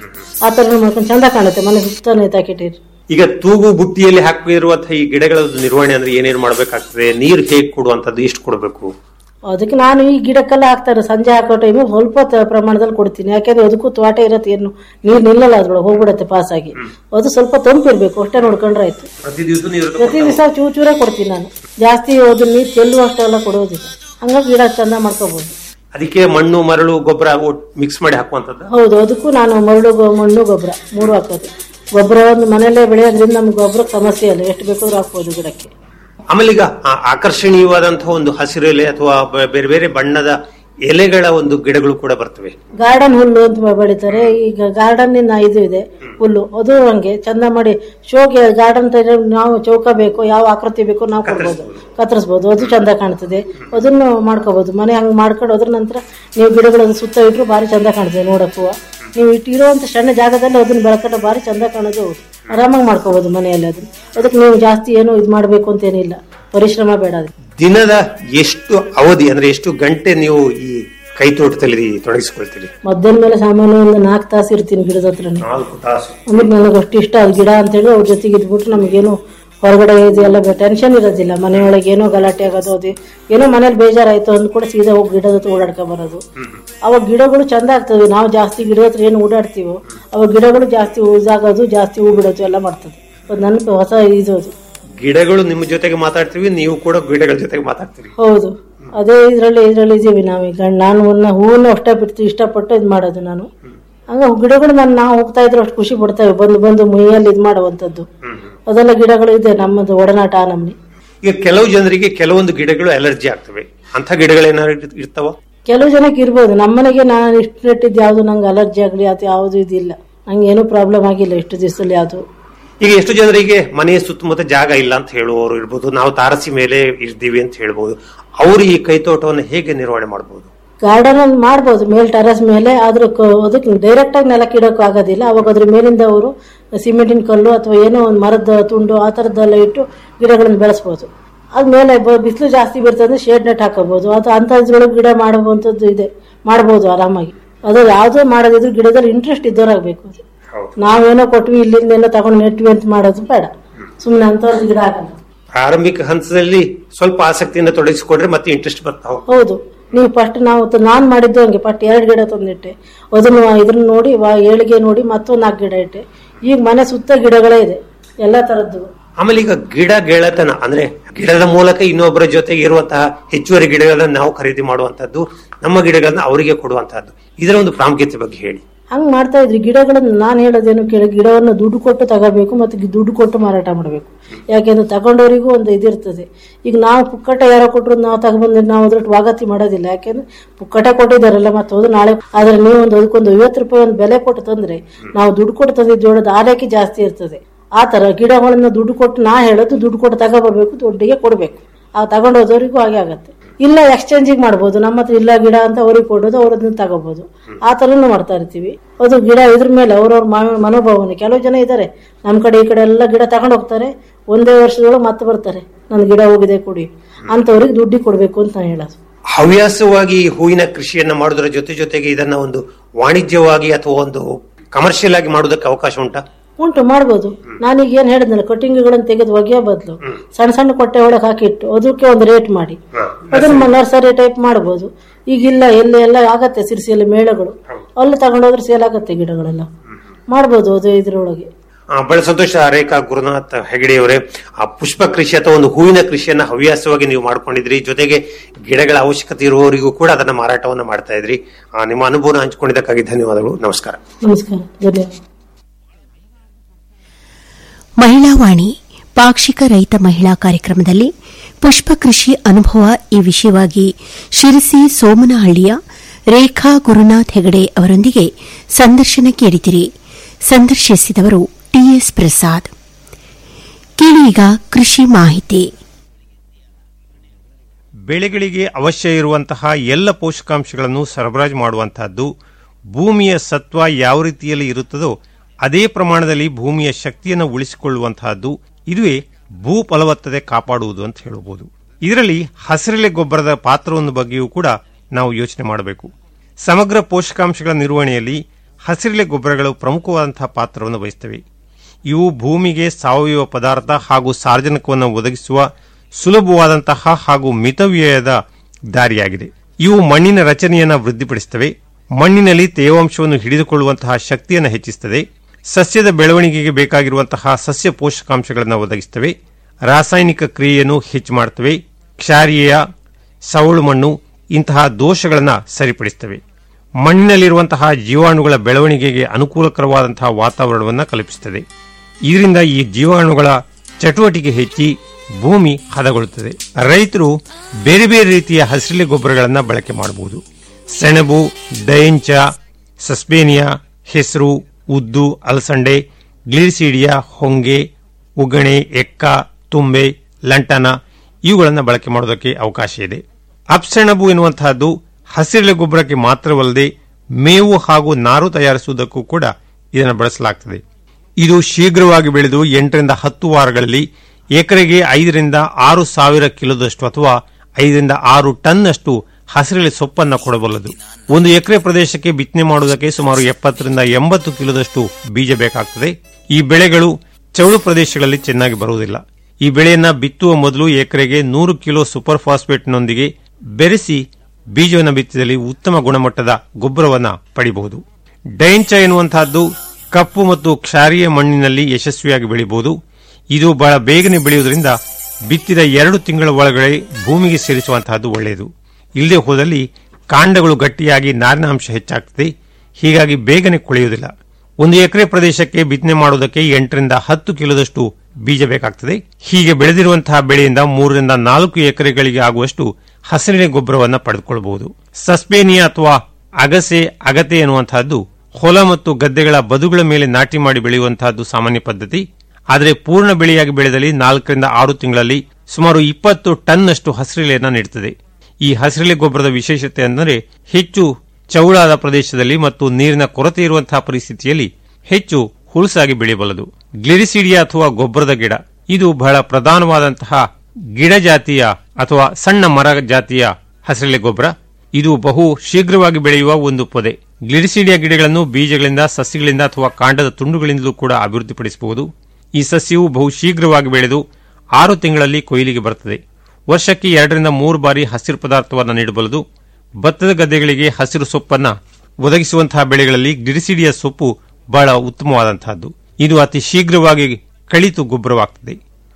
ಆ ಥರ ಮಾಡ್ಕೊಂಡು ಚಂದ ಕಾಣುತ್ತೆ ಮನೆ ಸುತ್ತ ನೇತಾಕಿಟ್ಟಿರಿ ಈಗ ತೂಗು ಬುಟ್ಟಿಯಲ್ಲಿ ಹಾಕಿರುವಂತಹ ಈ ಗಿಡಗಳ ನಿರ್ವಹಣೆ ಅಂದ್ರೆ ಏನೇನು ಮಾಡ್ಬೇಕಾಗ್ತದೆ ನೀರು ಹೇಗೆ ಕೊಡುವಂತದ್ದು ಎಷ್ಟು ಕೊಡಬೇಕು ಅದಕ್ಕೆ ನಾನು ಈ ಗಿಡಕ್ಕೆಲ್ಲ ಹಾಕ್ತಾರೆ ಸಂಜೆ ಹಾಕೋ ಟೈಮು ಸ್ವಲ್ಪ ತ- ಪ್ರಮಾಣದಲ್ಲಿ ಕೊಡ್ತೀನಿ ಯಾಕೆಂದ್ರೆ ಅದಕ್ಕೂ ತ್ವಾಟ ಇರತ್ತೆ ಏನು ನೀರು ನಿಲ್ಲಲ್ಲ ಅದ್ರೊಳಗೆ ಹೋಗ್ಬಿಡತ್ತೆ ಪಾಸ್ ಆಗಿ ಅದು ಸ್ವಲ್ಪ ತಂಪಿರ್ಬೇಕು ಅಷ್ಟೇ ನೋಡ್ಕೊಂಡ್ರೆ ಆಯ್ತು ಪ್ರತಿ ದಿವಸ ನೀರು ಪ್ರತಿ ದಿವಸ ಚೂರು ಚೂರೇ ಕೊಡ್ತೀನಿ ನಾನು ಜಾಸ್ತಿ ಅದು ನೀರು ಚೆಲ್ಲುವಷ್ಟೆಲ್ಲ ಕೊಡೋದಿಲ್ಲ ಹಂಗಾಗಿ ಗಿಡ ಚಂದ ಮಾಡ್ಕೋಬಹುದು ಅದಕ್ಕೆ ಮಣ್ಣು ಮರಳು ಗೊಬ್ಬರ ಮಿಕ್ಸ್ ಮಾಡಿ ಹಾಕುವಂತದ್ದು ಹೌದು ಅದಕ್ಕೂ ನಾನು ಮರಳು ಗೊ- ಮಣ್ಣು ಗೊಬ್ಬರ ಮೂರು ಹಾಕೋದು ಗೊಬ್ಬರ ಒಂದು ಮನೆಯಲ್ಲೇ ಬೆಳೆಯೋದ್ರಿಂದ ನಮ್ಗೆ ಗೊಬ್ಬರ ಸಮಸ್ಯೆ ಇಲ್ಲ ಎಷ್ಟು ಬೇಕಾದ್ರೂ ಹಾಕ್ಬೋದು ಗಿಡಕ್ಕೆ ಆಮೇಲೆ ಈಗ ಆ ಆಕರ್ಷಣೀಯವಾದಂತಹ ಒಂದು ಹಸಿರು ಎಲೆ ಅಥವಾ ಬ- ಬೇರೆ ಬೇರೆ ಬಣ್ಣದ ಎಲೆಗಳ ಒಂದು ಗಿಡಗಳು ಕೂಡ ಬರ್ತವೆ ಗಾರ್ಡನ್ ಹುಲ್ಲು ಅಂತ ಬೆಳಿತಾರೆ ಈಗ ಗಾರ್ಡನ್ ಇದು ಇದೆ ಹುಲ್ಲು ಅದು ಹಂಗೆ ಚಂದ ಮಾಡಿ ಶೋಗೆ ಗಾರ್ಡನ್ ನಾವು ಚೌಕ ಬೇಕು ಯಾವ ಆಕೃತಿ ಬೇಕು ನಾವು ಕೊಡ್ಬೋದು ಕತ್ತರಿಸ್ಬೋದು ಅದು ಚಂದ ಕಾಣ್ತದೆ ಅದನ್ನು ಮಾಡ್ಕೋಬಹುದು ಮನೆ ಹಂಗೆ ಮಾಡ್ಕೊಂಡು ಅದ್ರ ನಂತರ ನೀವು ಗಿಡಗಳನ್ನು ಸುತ್ತ ಇಟ್ಟರು ಭಾರಿ ಚಂದ ಕಾಣ್ತದೆ ನೋಡಕ್ಕೂ ನೀವು ಇಟ್ಟಿರುವಂತ ಸಣ್ಣ ಜಾಗದಲ್ಲಿ ಅದನ್ನ ಬೆಳಕಟ್ಟ ಭಾರಿ ಚಂದ ಕಾಣೋದು ಹೌದು. ಆರಾಮಾಗಿ ಮಾಡ್ಕೋಬಹುದು ಮನೆಯಲ್ಲಿ ಅದನ್ನ ಅದಕ್ಕೆ ನೀವು ಜಾಸ್ತಿ ಏನು ಇದು ಮಾಡಬೇಕು ಅಂತೇನಿಲ್ಲ ಪರಿಶ್ರಮ ಬೇಡ ಅದಕ್ಕೆ ದಿನದ ಎಷ್ಟು ಅವಧಿ ಅಂದ್ರೆ ಎಷ್ಟು ಗಂಟೆ ನೀವು ಈ ಕೈ ತೋಟದಲ್ಲಿ ತೊಡಗಿಸಿಕೊಳ್ತೀರಿ ಮಧ್ಯಾಹ್ನ ಮೇಲೆ ಸಾಮಾನ್ಯ ಒಂದು ನಾಲ್ಕು ತಾಸು ಇರ್ತೀನಿ ಗಿಡದ ಹತ್ರನೇ ನಾಲ್ಕು ತಾಸು ಅಂದ್ರೆ ನನಗೆ ಅಷ್ಟು ಇಷ್ಟ ಅದು ಗಿಡ ಅಂತೇಳಿ ಅವ್ರ ಜೊತೆಗೆ ಇದ್ಬಿಟ್ಟು ನಮಗೇನು ಹೊರಗಡೆ ಇದೆಲ್ಲ ಟೆನ್ಷನ್ ಇರೋದಿಲ್ಲ ಮನೆಯೊಳಗೆ ಏನೋ ಗಲಾಟೆ ಆಗೋದು ಅದು ಏನೋ ಮನೇಲಿ ಬೇಜಾರಾಯ್ತು ಅಂದ್ ಕೂಡ ಸೀದಾ ಹೋಗಿ ಗಿಡದ ಹತ್ರ ಓಡಾಡ್ಕೊಂಡ್ ಬರೋದು ಅವಾಗ ಗಿಡಗಳು ಚಂದ ಆಗ್ತವೆ ನಾವು ಜಾಸ್ತಿ ಗಿಡದ ಹತ್ರ ಏನು ಓಡಾಡ್ತೀವೋ ಅವಾಗ ಗಿಡಗಳು ಜಾಸ್ತಿ ಹೂಸಾಗೋದು ಜಾಸ್ತಿ ಹೂ ಬಿಡೋದು ಎಲ್ಲ ಮಾಡ್ತದೆ ಅದು ನನ್ನ ಹೊಸ ಇದು ಅದು ಗಿಡಗಳು ನಿಮ್ಮ ಜೊತೆಗೆ ಮಾತಾಡ್ತೀವಿ ನೀವು ಕೂಡ ಗಿಡಗಳ ಜೊತೆಗೆ ಮಾತಾಡ್ತೀರಿ ಹೌದು ಅದೇ ಇದ್ರಲ್ಲಿ ಇದ್ರಲ್ಲಿ ಇದೀವಿ ನಾವೀಗ ನಾನು ಒಂದು ಹೂವನ್ನು ಅಷ್ಟೇ ಬಿಡ್ತು ಇಷ್ಟಪಟ್ಟು ಇದು ಮಾಡೋದು ನಾನು ಹಂಗ ಗಿಡಗಳು ನಾನು ನಾವು ಹೋಗ್ತಾ ಇದ್ರೆ ಅಷ್ಟು ಖುಷಿ ಪಡ್ತೇವೆ ಬಂದು ಬಂದು ಮುಯ್ಯಲ್ಲಿ ಇದು ಮಾಡುವಂಥದ್ದು ಅದೆಲ್ಲ ಗಿಡಗಳು ಇದೆ ನಮ್ಮದು ಒಡನಾಟ ನಮ್ನಿ ಈಗ ಕೆಲವು ಜನರಿಗೆ ಕೆಲವೊಂದು ಗಿಡಗಳು ಅಲರ್ಜಿ ಆಗ್ತವೆ ಅಂತ ಗಿಡಗಳು ಏನಾದ್ರು ಇರ್- ಇರ್ತಾವ ಕೆಲವು ಜನಕ್ಕೆ ಇರ್ಬೋದು ನಮ್ಮನೆಗೆ ನಾನು ಇಷ್ಟು ನೆಟ್ಟಿದ್ದು ಯಾವುದು ನಂಗೆ ಅಲರ್ಜಿ ಆಗಲಿ ಅದು ಯಾವುದು ಇದಿಲ್ಲ ನಂಗೆ ಏನೂ ಪ್ರಾಬ್ಲಮ್ ಆಗಿಲ್ಲ ಇಷ್ಟು ದಿವಸದಲ್ಲಿ ಯಾವುದು ಈಗ ಎಷ್ಟು ಜನರಿಗೆ ಮನೆಯ ಸುತ್ತಮುತ್ತ ಜಾಗ ಇಲ್ಲ ಅಂತ ಹೇಳುವವರು ಇರ್ಬೋದು ನಾವು ತಾರಸಿ ಮೇಲೆ ಇರ್ತೀವಿ ಅಂತ ಹೇಳ್ಬೋದು ಅವರು ಈ ಕೈತೋಟವನ್ನು ಹೇಗೆ ನಿರ್ವಹಣೆ ಮಾಡಬಹುದು ಗಾರ್ಡನ್ ಅಲ್ಲಿ ಮಾಡ್ಬೋದು ಮೇಲ್ ಟೆರಸ್ ಮೇಲೆ ಆದ್ರೂ ಕ- ಅದಕ್ಕೆ ಡೈರೆಕ್ಟ್ ಆಗಿ ನೆಲಕ್ಕೆ ಇಡೋಕೆ ಆಗೋದಿಲ್ಲ ಅವಾಗ ಅದ್ರ ಮೇಲಿಂದ ಅವರು ಸಿಮೆಂಟಿನ ಕಲ್ಲು ಅಥವಾ ಏನೋ ಒಂದು ಮರದ ತುಂಡು ಆ ಥರದ್ದೆಲ್ಲ ಇಟ್ಟು ಗಿಡಗಳನ್ನು ಬೆಳೆಸ್ಬೋದು ಆದ್ಮೇಲೆ ಬಿಸಿಲು ಜಾಸ್ತಿ ಬರ್ತದೆ ಶೇಡ್ ನೆಟ್ ಹಾಕೋಬಹುದು ಅದು ಅಂಥದ್ರೊಳಗೆ ಗಿಡ ಮಾಡುವಂಥದ್ದು ಇದೆ ಮಾಡ್ಬೋದು ಆರಾಮಾಗಿ ಅದು ಯಾವುದೋ ಮಾಡೋದಿದ್ರು ಗಿಡದಲ್ಲಿ ಇಂಟ್ರೆಸ್ಟ್ ಇದ್ದವರಾಗಬೇಕು ಅದು ನಾವೇನೋ ಕೊಟ್ವಿ ಇಲ್ಲಿಂದ ಏನೋ ತಗೊಂಡು ನೆಟ್ವಿ ಅಂತ ಮಾಡೋದು ಬೇಡ ಸುಮ್ಮನೆ ಅಂಥವ್ರದ್ದು ಗಿಡ ಆಗಲ್ಲ ಪ್ರಾರಂಭಿಕ ಹಂತದಲ್ಲಿ ಸ್ವಲ್ಪ ಆಸಕ್ತಿಯಿಂದ ತೊಡಗಿಸಿಕೊಂಡ್ರೆ ಮತ್ತೆ ಇಂಟ್ರೆಸ್ಟ್ ಬರ್ತಾವ ಹೌದು ನೀವು ಫಸ್ಟ್ ನಾವು ತ- ನಾನ್ ಮಾಡಿದ್ದು ಹಂಗೆ ಫಸ್ಟ್ ಎರಡು ಗಿಡ ತಂದಿಟ್ಟೆ ಅದನ್ನು ಇದನ್ನ ನೋಡಿ ವಾ ಏಳಿಗೆ ನೋಡಿ ಮತ್ತೊಂದು ನಾಲ್ಕು ಗಿಡ ಇಟ್ಟೆ ಈಗ ಮನೆ ಸುತ್ತ ಗಿಡಗಳೇ ಇದೆ ಎಲ್ಲಾ ತರದ್ದು ಆಮೇಲೆ ಈಗ ಗಿಡ ಗೆಳತನ ಅಂದ್ರೆ ಗಿಡದ ಮೂಲಕ ಇನ್ನೊಬ್ಬರ ಜೊತೆಗೆ ಇರುವಂತಹ ಹೆಚ್ಚುವರಿ ಗಿಡಗಳನ್ನ ನಾವು ಖರೀದಿ ಮಾಡುವಂತದ್ದು ನಮ್ಮ ಗಿಡಗಳನ್ನ ಅವರಿಗೆ ಕೊಡುವಂತಹದ್ದು ಇದರ ಒಂದು ಪ್ರಾಮುಖ್ಯತೆ ಬಗ್ಗೆ ಹೇಳಿ ಹಂಗ್ ಮಾಡ್ತಾ ಇದ್ರಿ ಗಿಡಗಳನ್ನ ನಾನು ಹೇಳೋದೇನು ಕೇಳಿ ಗಿಡವನ್ನು ದುಡ್ಡು ಕೊಟ್ಟು ತಗೋಬೇಕು ಮತ್ತೆ ಗಿ- ದುಡ್ಡು ಕೊಟ್ಟು ಮಾರಾಟ ಮಾಡಬೇಕು ಯಾಕೆಂದ್ರೆ ತಗೊಂಡವರಿಗೂ ಒಂದು ಇದಿರ್ತದೆ ಈಗ ನಾವು ಪುಕ್ಕಟ ಯಾರೋ ಕೊಟ್ಟರು ನಾವು ತಗೊಬಂದ್ರೆ ನಾವು ಅದ್ರಟ್ಟು ವಾಗತಿ ಮಾಡೋದಿಲ್ಲ ಯಾಕೆಂದ್ರೆ ಪುಕ್ಕಟ ಕೊಟ್ಟಿದ್ದಾರಲ್ಲ ಮತ್ತೆ ಹೋದು ನಾಳೆ ಆದ್ರೆ ನೀವು ಒಂದು ಅದಕ್ಕೊಂದು ಐವತ್ತು ರೂಪಾಯಿ ಒಂದು ಬೆಲೆ ಕೊಟ್ಟು ತಂದ್ರೆ ನಾವು ದುಡ್ಡು ಕೊಟ್ಟು ತಂದಿದ್ದು ಜೋಳದ ಆರೈಕೆ ಜಾಸ್ತಿ ಇರ್ತದೆ ಆ ತರ ಗಿಡಗಳನ್ನ ದುಡ್ಡು ಕೊಟ್ಟು ನಾ ಹೇಳೋದು ದುಡ್ಡು ಕೊಟ್ಟು ತಗೋಬರ್ಬೇಕು ದುಡ್ಡಿಗೆ ಕೊಡಬೇಕು ಆ ತಗೊಂಡೋದವರಿಗೂ ಹಾಗೆ ಆಗತ್ತೆ ಇಲ್ಲ ಎಕ್ಸ್ಚೇಂಜಿಂಗ್ ಮಾಡ್ಬೋದು ನಮ್ಮ ಹತ್ರ ಇಲ್ಲ ಗಿಡ ಅಂತ ಅವ್ರಿಗೆ ಕೊಡೋದು ಅವ್ರ ಅದನ್ನ ತಗೋಬಹುದು ಆ ತರನು ಮಾಡ್ತಾ ಇರ್ತೀವಿ ಅದು ಗಿಡ ಇದ್ರ ಮೇಲೆ ಅವ್ರವ್ರ ಮ- ಮನೋಭಾವನೆ ಕೆಲವು ಜನ ಇದ್ದಾರೆ ನಮ್ಮ ಕಡೆ ಈ ಕಡೆ ಎಲ್ಲ ಗಿಡ ತಗೊಂಡು ಹೋಗ್ತಾರೆ ಒಂದೇ ವರ್ಷದೊಳಗೆ ಮತ್ತೆ ಬರ್ತಾರೆ ನನ್ನ ಗಿಡ ಹೋಗಿದೆ ಕೊಡಿ ಅಂತವ್ರಿಗೆ ದುಡ್ಡಿ ಕೊಡ್ಬೇಕು ಅಂತ ನಾನು ಹೇಳೋದು ಹವ್ಯಾಸವಾಗಿ ಈ ಹೂವಿನ ಕೃಷಿಯನ್ನ ಮಾಡೋದ್ರ ಜೊತೆ ಜೊತೆಗೆ ಇದನ್ನ ಒಂದು ವಾಣಿಜ್ಯವಾಗಿ ಅಥವಾ ಒಂದು ಕಮರ್ಷಿಯಲ್ ಆಗಿ ಮಾಡೋದಕ್ಕೆ ಅವಕಾಶ ಉಂಟಾ ಉಂಟು ಮಾಡ್ಬೋದು ನಾನೀಗ ಏನ್ ಹೇಳಿದ್ನಲ್ಲ ಕಟಿಂಗ್ಗಳನ್ನ ತೆಗೆದು ಒಗೆಯೋ ಬದಲು ಸಣ್ಣ ಸಣ್ಣ ಕೊಟ್ಟೆ ಒಳಗೆ ಹಾಕಿಟ್ಟು ಅದಕ್ಕೆ ಒಂದು ರೇಟ್ ಮಾಡಿ ಅದನ್ನ ನರ್ಸರಿ ಟೈಪ್ ಮಾಡ್ಬೋದು ಈಗಿಲ್ಲ ಎಲ್ಲಿ ಎಲ್ಲ ಆಗತ್ತೆ ಸಿರ್ಸಿಯಲ್ಲಿ ಮೇಳಗಳು ಅಲ್ಲಿ ತಗೊಂಡೋದ್ರೆ ಸೇಲ್ ಆಗತ್ತೆ ಗಿಡಗಳೆಲ್ಲ ಮಾಡ್ಬೋದು ಅದು ಇದ್ರೊಳಗೆ ಆ, ಬಹಳ ಸಂತೋಷ ರೇಖಾ ಗುರುನಾಥ್ ಹೆಗಡೆಯವರೇ ಆ ಪುಷ್ಪ ಕೃಷಿ ಅಥವಾ ಒಂದು ಹೂವಿನ ಕೃಷಿಯನ್ನ ಹವ್ಯಾಸವಾಗಿ ನೀವು ಮಾಡ್ಕೊಂಡಿದ್ರಿ ಜೊತೆಗೆ ಗಿಡಗಳ ಅವಶ್ಯಕತೆ ಇರುವವರಿಗೂ ಕೂಡ ಅದನ್ನ ಮಾರಾಟವನ್ನ ಮಾಡ್ತಾ ಇದ್ರಿ ಆ, ನಿಮ್ಮ ಅನುಭವನ ಹಂಚಿಕೊಂಡಿದ್ದಕ್ಕಾಗಿ ಧನ್ಯವಾದಗಳು ನಮಸ್ಕಾರ ನಮಸ್ಕಾರ ಧನ್ಯವಾದ ಮಹಿಳಾ ವಾಣಿ ಪಾಕ್ಷಿಕ ರೈತ ಮಹಿಳಾ ಕಾರ್ಯಕ್ರಮದಲ್ಲಿ ಪುಷ್ಪ ಕೃಷಿ ಅನುಭವ ಈ ವಿಷಯವಾಗಿ ಶಿರಸಿ ಸೋಮನಹಳ್ಳಿಯ ರೇಖಾ ಗುರುನಾಥ್ ಹೆಗಡೆ ಅವರೊಂದಿಗೆ ಸಂದರ್ಶನ ಕೇಳಿದಿರಿ ಸಂದರ್ಶಿಸಿದವರು ಟಿಎಸ್ ಪ್ರಸಾದ್ ಕೇಳೀಗ ಕೃಷಿ ಮಾಹಿತಿ ಬೆಳೆಗಳಿಗೆ ಅವಶ್ಯ ಇರುವಂತಹ ಎಲ್ಲ ಪೋಷಕಾಂಶಗಳನ್ನು ಸರಬರಾಜು ಮಾಡುವಂತಹದ್ದು ಭೂಮಿಯ ಸತ್ವ ಯಾವ ರೀತಿಯಲ್ಲಿ ಇರುತ್ತದೋ ಅದೇ ಪ್ರಮಾಣದಲ್ಲಿ ಭೂಮಿಯ ಶಕ್ತಿಯನ್ನು ಉಳಿಸಿಕೊಳ್ಳುವಂತಹದ್ದು ಇದುವೇ ಭೂ ಫಲವತ್ತತೆ ಕಾಪಾಡುವುದು ಅಂತ ಹೇಳಬಹುದು ಇದರಲ್ಲಿ ಹಸಿರೆಲೆ ಗೊಬ್ಬರದ ಪಾತ್ರವನ್ನು ಬಗ್ಗೆಯೂ ಕೂಡ ನಾವು ಯೋಚನೆ ಮಾಡಬೇಕು ಸಮಗ್ರ ಪೋಷಕಾಂಶಗಳ ನಿರ್ವಹಣೆಯಲ್ಲಿ ಹಸಿರೆಲೆ ಗೊಬ್ಬರಗಳು ಪ್ರಮುಖವಾದಂತಹ ಪಾತ್ರವನ್ನು ವಹಿಸುತ್ತವೆ ಇವು ಭೂಮಿಗೆ ಸಾವಯವ ಪದಾರ್ಥ ಹಾಗೂ ಸಾರ್ವಜನಿಕವನ್ನು ಒದಗಿಸುವ ಸುಲಭವಾದಂತಹ ಹಾಗೂ ಮಿತವ್ಯಯದ ದಾರಿಯಾಗಿದೆ ಇವು ಮಣ್ಣಿನ ರಚನೆಯನ್ನು ವೃದ್ಧಿಪಡಿಸುತ್ತವೆ ಮಣ್ಣಿನಲ್ಲಿ ತೇವಾಂಶವನ್ನು ಹಿಡಿದುಕೊಳ್ಳುವಂತಹ ಶಕ್ತಿಯನ್ನು ಹೆಚ್ಚಿಸುತ್ತದೆ ಸಸ್ಯದ ಬೆಳವಣಿಗೆಗೆ ಬೇಕಾಗಿರುವಂತಹ ಸಸ್ಯ ಪೋಷಕಾಂಶಗಳನ್ನು ಒದಗಿಸುತ್ತವೆ ರಾಸಾಯನಿಕ ಕ್ರಿಯೆಯನ್ನು ಹೆಚ್ಚು ಮಾಡುತ್ತವೆ ಕ್ಷಾರೀಯ ಸವಳು ಮಣ್ಣು ಇಂತಹ ದೋಷಗಳನ್ನು ಸರಿಪಡಿಸುತ್ತವೆ ಮಣ್ಣಿನಲ್ಲಿರುವಂತಹ ಜೀವಾಣುಗಳ ಬೆಳವಣಿಗೆಗೆ ಅನುಕೂಲಕರವಾದಂತಹ ವಾತಾವರಣವನ್ನು ಕಲ್ಪಿಸುತ್ತದೆ ಇದರಿಂದ ಈ ಜೀವಾಣುಗಳ ಚಟುವಟಿಕೆ ಹೆಚ್ಚಿ ಭೂಮಿ ಹದಗೊಳ್ಳುತ್ತದೆ ರೈತರು ಬೇರೆ ಬೇರೆ ರೀತಿಯ ಹಸಿರೆಲೆ ಗೊಬ್ಬರಗಳನ್ನು ಬಳಕೆ ಮಾಡಬಹುದು ಸೆಣಬು ಡಯಂಚ ಸಸ್ಪೇನಿಯಾ ಹೆಸರು ಉದ್ದು ಅಲಸಂಡೆ ಗ್ಲಿರಿಸೀಡಿಯಾ ಹೊಂಗೆ ಉಗಣೆ ಎಕ್ಕ ತುಂಬೆ ಲಂಟನ ಇವುಗಳನ್ನು ಬಳಕೆ ಮಾಡೋದಕ್ಕೆ ಅವಕಾಶ ಇದೆ ಅಪ್ಸೆಣಬು ಎನ್ನುವಂತಹದ್ದು ಹಸಿರೆಲೆ ಗೊಬ್ಬರಕ್ಕೆ ಮಾತ್ರವಲ್ಲದೆ ಮೇವು ಹಾಗೂ ನಾರು ತಯಾರಿಸುವುದಕ್ಕೂ ಕೂಡ ಇದನ್ನು ಬಳಸಲಾಗುತ್ತದೆ ಇದು ಶೀಘ್ರವಾಗಿ ಬೆಳೆದು ಎಂಟರಿಂದ ಹತ್ತು ವಾರಗಳಲ್ಲಿ ಎಕರೆಗೆ ಐದರಿಂದ ಆರು ಸಾವಿರ ಕಿಲೋದಷ್ಟು ಅಥವಾ ಐದರಿಂದ ಆರು ಟನ್ನಷ್ಟು ಹಸಿರೆಲೆ ಸೊಪ್ಪನ್ನು ಕೊಡಬಲ್ಲದು ಒಂದು ಎಕರೆ ಪ್ರದೇಶಕ್ಕೆ ಬಿತ್ತನೆ ಮಾಡುವುದಕ್ಕೆ ಸುಮಾರು ಎಪ್ಪತ್ತರಿಂದ ಎಂಬತ್ತು ಕಿಲೋದಷ್ಟು ಬೀಜ ಬೇಕಾಗುತ್ತದೆ ಈ ಬೆಳೆಗಳು ಚೌಳು ಪ್ರದೇಶಗಳಲ್ಲಿ ಚೆನ್ನಾಗಿ ಬರುವುದಿಲ್ಲ ಈ ಬೆಳೆಯನ್ನ ಬಿತ್ತುವ ಮೊದಲು ಎಕರೆಗೆ ನೂರು ಕಿಲೋ ಸೂಪರ್ ಫಾಸ್ಫೇಟ್ನೊಂದಿಗೆ ಬೆರೆಸಿ ಬೀಜವನ್ನು ಬಿತ್ತಿದಲ್ಲಿ ಉತ್ತಮ ಗುಣಮಟ್ಟದ ಗೊಬ್ಬರವನ್ನು ಪಡೆಯಬಹುದು ಡೈಂಚ ಎನ್ನುವಂತಹದ್ದು ಕಪ್ಪು ಮತ್ತು ಕ್ಷಾರೀಯ ಮಣ್ಣಿನಲ್ಲಿ ಯಶಸ್ವಿಯಾಗಿ ಬೆಳೆಯಬಹುದು ಇದು ಬಹಳ ಬೇಗನೆ ಬೆಳೆಯುವುದರಿಂದ ಬಿತ್ತಿದ ಎರಡು ತಿಂಗಳ ಒಳಗಡೆ ಭೂಮಿಗೆ ಸೇರಿಸುವಂತಹದ್ದು ಒಳ್ಳೆಯದು ಇಲ್ಲದೆ ಹೋದಲ್ಲಿ ಕಾಂಡಗಳು ಗಟ್ಟಿಯಾಗಿ ನಾರಿನಾಂಶ ಹೆಚ್ಚಾಗ್ತದೆ ಹೀಗಾಗಿ ಬೇಗನೆ ಕೊಳೆಯುವುದಿಲ್ಲ ಒಂದು ಎಕರೆ ಪ್ರದೇಶಕ್ಕೆ ಬಿತ್ತನೆ ಮಾಡುವುದಕ್ಕೆ ಎಂಟರಿಂದ ಹತ್ತು ಕಿಲೋದಷ್ಟು ಬೀಜ ಬೇಕಾಗ್ತದೆ ಹೀಗೆ ಬೆಳೆದಿರುವಂತಹ ಬೆಳೆಯಿಂದ ಮೂರರಿಂದ ನಾಲ್ಕು ಎಕರೆಗಳಿಗೆ ಆಗುವಷ್ಟು ಹಸಿರಿನ ಗೊಬ್ಬರವನ್ನು ಪಡೆದುಕೊಳ್ಳಬಹುದು ಸಸ್ಪೇನಿಯಾ ಅಥವಾ ಅಗಸೆ ಅಗತೆ ಎನ್ನುವಂತಹದ್ದು ಹೊಲ ಮತ್ತು ಗದ್ದೆಗಳ ಬದುಗಳ ಮೇಲೆ ನಾಟಿ ಮಾಡಿ ಬೆಳೆಯುವಂತಹದ್ದು ಸಾಮಾನ್ಯ ಪದ್ಧತಿ ಆದರೆ ಪೂರ್ಣ ಬೆಳೆಯಾಗಿ ಬೆಳೆದಲ್ಲಿ ನಾಲ್ಕರಿಂದ ಆರು ತಿಂಗಳಲ್ಲಿ ಸುಮಾರು ಇಪ್ಪತ್ತು ಟನ್ನಷ್ಟು ಹಸಿರೆಲೆಯನ್ನು ನೀಡುತ್ತದೆ ಈ ಹಸಿರೆಲೆ ಗೊಬ್ಬರದ ವಿಶೇಷತೆ ಅಂದರೆ ಹೆಚ್ಚು ಚೌಳಾದ ಪ್ರದೇಶದಲ್ಲಿ ಮತ್ತು ನೀರಿನ ಕೊರತೆ ಇರುವಂತಹ ಪರಿಸ್ಥಿತಿಯಲ್ಲಿ ಹೆಚ್ಚು ಹುಲಸಾಗಿ ಬೆಳೆಯಬಲ್ಲದು ಗ್ಲಿರಿಸಿಡಿಯಾ ಅಥವಾ ಗೊಬ್ಬರದ ಗಿಡ ಇದು ಬಹಳ ಪ್ರಧಾನವಾದಂತಹ ಗಿಡ ಜಾತಿಯ ಅಥವಾ ಸಣ್ಣ ಮರ ಜಾತಿಯ ಹಸಿರೆಲೆ ಗೊಬ್ಬರ ಇದು ಬಹು ಶೀಘ್ರವಾಗಿ ಬೆಳೆಯುವ ಒಂದು ಪೊದೆ ಗ್ಲಿರಿಸಿಡಿಯಾ ಗಿಡಗಳನ್ನು ಬೀಜಗಳಿಂದ ಸಸ್ಯಗಳಿಂದ ಅಥವಾ ಕಾಂಡದ ತುಂಡುಗಳಿಂದಲೂ ಕೂಡ ಅಭಿವೃದ್ಧಿಪಡಿಸಬಹುದು ಈ ಸಸ್ಯವು ಬಹು ಶೀಘ್ರವಾಗಿ ಬೆಳೆದು ಆರು ತಿಂಗಳಲ್ಲಿ ಕೊಯ್ಲಿಗೆ ಬರುತ್ತದೆ ವರ್ಷಕ್ಕೆ ಎರಡರಿಂದ ಮೂರು ಬಾರಿ ಹಸಿರು ಪದಾರ್ಥವನ್ನು ನೀಡಬಲ್ಲದು ಭತ್ತದ ಗದ್ದೆಗಳಿಗೆ ಹಸಿರು ಸೊಪ್ಪನ್ನ ಒದಗಿಸುವಂತಹ ಬೆಳೆಗಳಲ್ಲಿ ಗ್ಲಿರಿಸಿಡಿಯ ಸೊಪ್ಪು ಬಹಳ ಉತ್ತಮವಾದಂತಹದ್ದು ಇದು ಅತಿ ಶೀಘ್ರವಾಗಿ ಕಳಿತು ಗೊಬ್ಬರವಾಗುತ್ತದೆ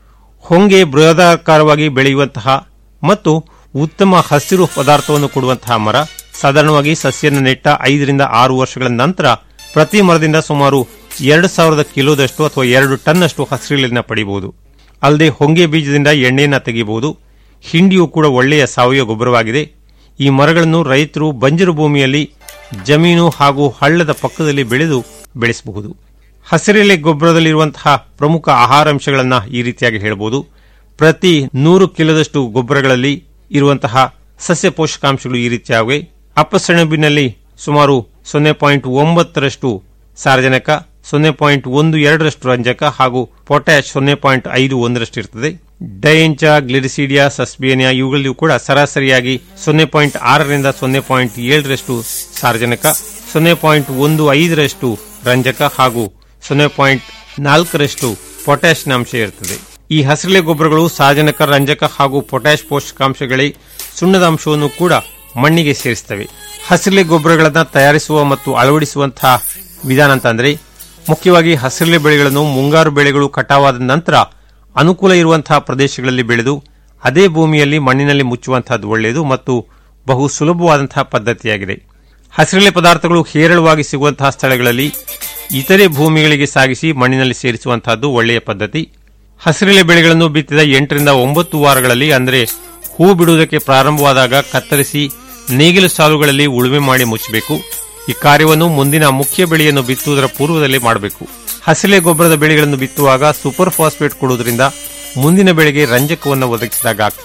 ಹೊಂಗೆ ಬೃಹದಾಕಾರವಾಗಿ ಬೆಳೆಯುವಂತಹ ಮತ್ತು ಉತ್ತಮ ಹಸಿರು ಪದಾರ್ಥವನ್ನು ಕೊಡುವಂತಹ ಮರ ಸಾಧಾರಣವಾಗಿ ಸಸ್ಯನ ನೆಟ್ಟ ಐದರಿಂದ ಆರು ವರ್ಷಗಳ ನಂತರ ಪ್ರತಿ ಮರದಿಂದ ಸುಮಾರು ಎರಡು ಸಾವಿರದ ಕಿಲೋದಷ್ಟು ಅಥವಾ ಎರಡು ಟನ್ನಷ್ಟು ಹಸಿರಿನ ಪಡೆಯಬಹುದು ಅಲ್ಲದೆ ಹೊಂಗೆ ಬೀಜದಿಂದ ಎಣ್ಣೆಯನ್ನು ತೆಗೆಯಬಹುದು ಹಿಂಡಿಯು ಕೂಡ ಒಳ್ಳೆಯ ಸಾವಯವ ಗೊಬ್ಬರವಾಗಿದೆ ಈ ಮರಗಳನ್ನು ರೈತರು ಬಂಜರು ಭೂಮಿಯಲ್ಲಿ ಜಮೀನು ಹಾಗೂ ಹಳ್ಳದ ಪಕ್ಕದಲ್ಲಿ ಬೆಳೆದು ಬೆಳೆಸಬಹುದು ಹಸಿರೆಲೆ ಗೊಬ್ಬರದಲ್ಲಿರುವಂತಹ ಪ್ರಮುಖ ಆಹಾರಾಂಶಗಳನ್ನು ಈ ರೀತಿಯಾಗಿ ಹೇಳಬಹುದು ಪ್ರತಿ ನೂರು ಕಿಲೋದಷ್ಟು ಗೊಬ್ಬರಗಳಲ್ಲಿ ಇರುವಂತಹ ಸಸ್ಯ ಪೋಷಕಾಂಶಗಳು ಈ ರೀತಿಯಾಗಿವೆ ಅಪ್ಪಸೆಣಬಿನಲ್ಲಿ ಸುಮಾರು ಸೊನ್ನೆ ಪಾಯಿಂಟ್ ಒಂಬತ್ತರಷ್ಟು ಸಾರಜನಕ ಸೊನ್ನೆ ಪಾಯಿಂಟ್ ಒಂದು ಎರಡರಷ್ಟು ರಂಜಕ ಹಾಗೂ ಪೊಟ್ಯಾಶ್ ಸೊನ್ನೆ ಪಾಯಿಂಟ್ ಐದು ಒಂದರಷ್ಟು ಇರ್ತದೆ ಡಯಂಚ ಗ್ಲಿರಿಸಿಡಿಯಾ ಸಸ್ಬೇನಿಯಾ ಇವುಗಳಲ್ಲಿಯೂ ಕೂಡ ಸರಾಸರಿಯಾಗಿ ಸೊನ್ನೆ ಪಾಯಿಂಟ್ ಆರರಿಂದ ಸೊನ್ನೆ ಪಾಯಿಂಟ್ ಏಳರಷ್ಟು ಸಾರಜನಕ ಸೊನ್ನೆ ಪಾಯಿಂಟ್ ಒಂದು ಐದರಷ್ಟು ರಂಜಕ ಹಾಗೂ ಸೊನ್ನೆ ಪಾಯಿಂಟ್ ನಾಲ್ಕರಷ್ಟು ಪೊಟ್ಯಾಶ್ನ ಅಂಶ ಇರುತ್ತದೆ ಈ ಹಸಿರೆಲೆ ಗೊಬ್ಬರಗಳು ಸಾರಜನಕ ರಂಜಕ ಹಾಗೂ ಪೊಟ್ಯಾಶ್ ಪೋಷಕಾಂಶಗಳೇ ಸುಣ್ಣದ ಅಂಶವನ್ನು ಕೂಡ ಮಣ್ಣಿಗೆ ಸೇರಿಸುತ್ತವೆ ಹಸಿರೆಲೆ ಗೊಬ್ಬರಗಳನ್ನು ತಯಾರಿಸುವ ಮತ್ತು ಅಳವಡಿಸುವಂತಹ ವಿಧಾನ ಅಂತಂದ್ರೆ ಮುಖ್ಯವಾಗಿ ಹಸಿರೆಲೆ ಬೆಳೆಗಳನ್ನು ಮುಂಗಾರು ಬೆಳೆಗಳು ಕಟಾವಾದ ನಂತರ ಅನುಕೂಲ ಇರುವಂತಹ ಪ್ರದೇಶಗಳಲ್ಲಿ ಬೆಳೆದು ಅದೇ ಭೂಮಿಯಲ್ಲಿ ಮಣ್ಣಿನಲ್ಲಿ ಮುಚ್ಚುವಂತಹದ್ದು ಒಳ್ಳೆಯದು ಮತ್ತು ಬಹು ಸುಲಭವಾದಂತಹ ಪದ್ಧತಿಯಾಗಿದೆ ಹಸಿರೆಲೆ ಪದಾರ್ಥಗಳು ಹೇರಳವಾಗಿ ಸಿಗುವಂತಹ ಸ್ಥಳಗಳಲ್ಲಿ ಇತರೆ ಭೂಮಿಗಳಿಗೆ ಸಾಗಿಸಿ ಮಣ್ಣಿನಲ್ಲಿ ಸೇರಿಸುವಂತಹದ್ದು ಒಳ್ಳೆಯ ಪದ್ಧತಿ ಹಸಿರೆಲೆ ಬೆಳೆಗಳನ್ನು ಬಿತ್ತಿದ ಎಂಟರಿಂದ ಒಂಬತ್ತು ವಾರಗಳಲ್ಲಿ ಅಂದರೆ ಹೂ ಬಿಡುವುದಕ್ಕೆ ಪ್ರಾರಂಭವಾದಾಗ ಕತ್ತರಿಸಿ ನೇಗಿಲು ಸಾಲುಗಳಲ್ಲಿ ಉಳುಮೆ ಮಾಡಿ ಮುಚ್ಚಬೇಕು ಈ ಕಾರ್ಯವನ್ನು ಮುಂದಿನ ಮುಖ್ಯ ಬೆಳೆಯನ್ನು ಬಿತ್ತುವುದರ ಪೂರ್ವದಲ್ಲಿ ಮಾಡಬೇಕು ಹಸಿಲೆ ಗೊಬ್ಬರದ ಬೆಳೆಗಳನ್ನು ಬಿತ್ತುವಾಗ ಸೂಪರ್ ಫಾಸ್ಫೇಟ್ ಕೊಡುವುದರಿಂದ ಮುಂದಿನ ಬೆಳೆಗೆ ರಂಜಕವನ್ನು ಒದಗಿಸಿದಾಗ ಆಗ್ತದೆ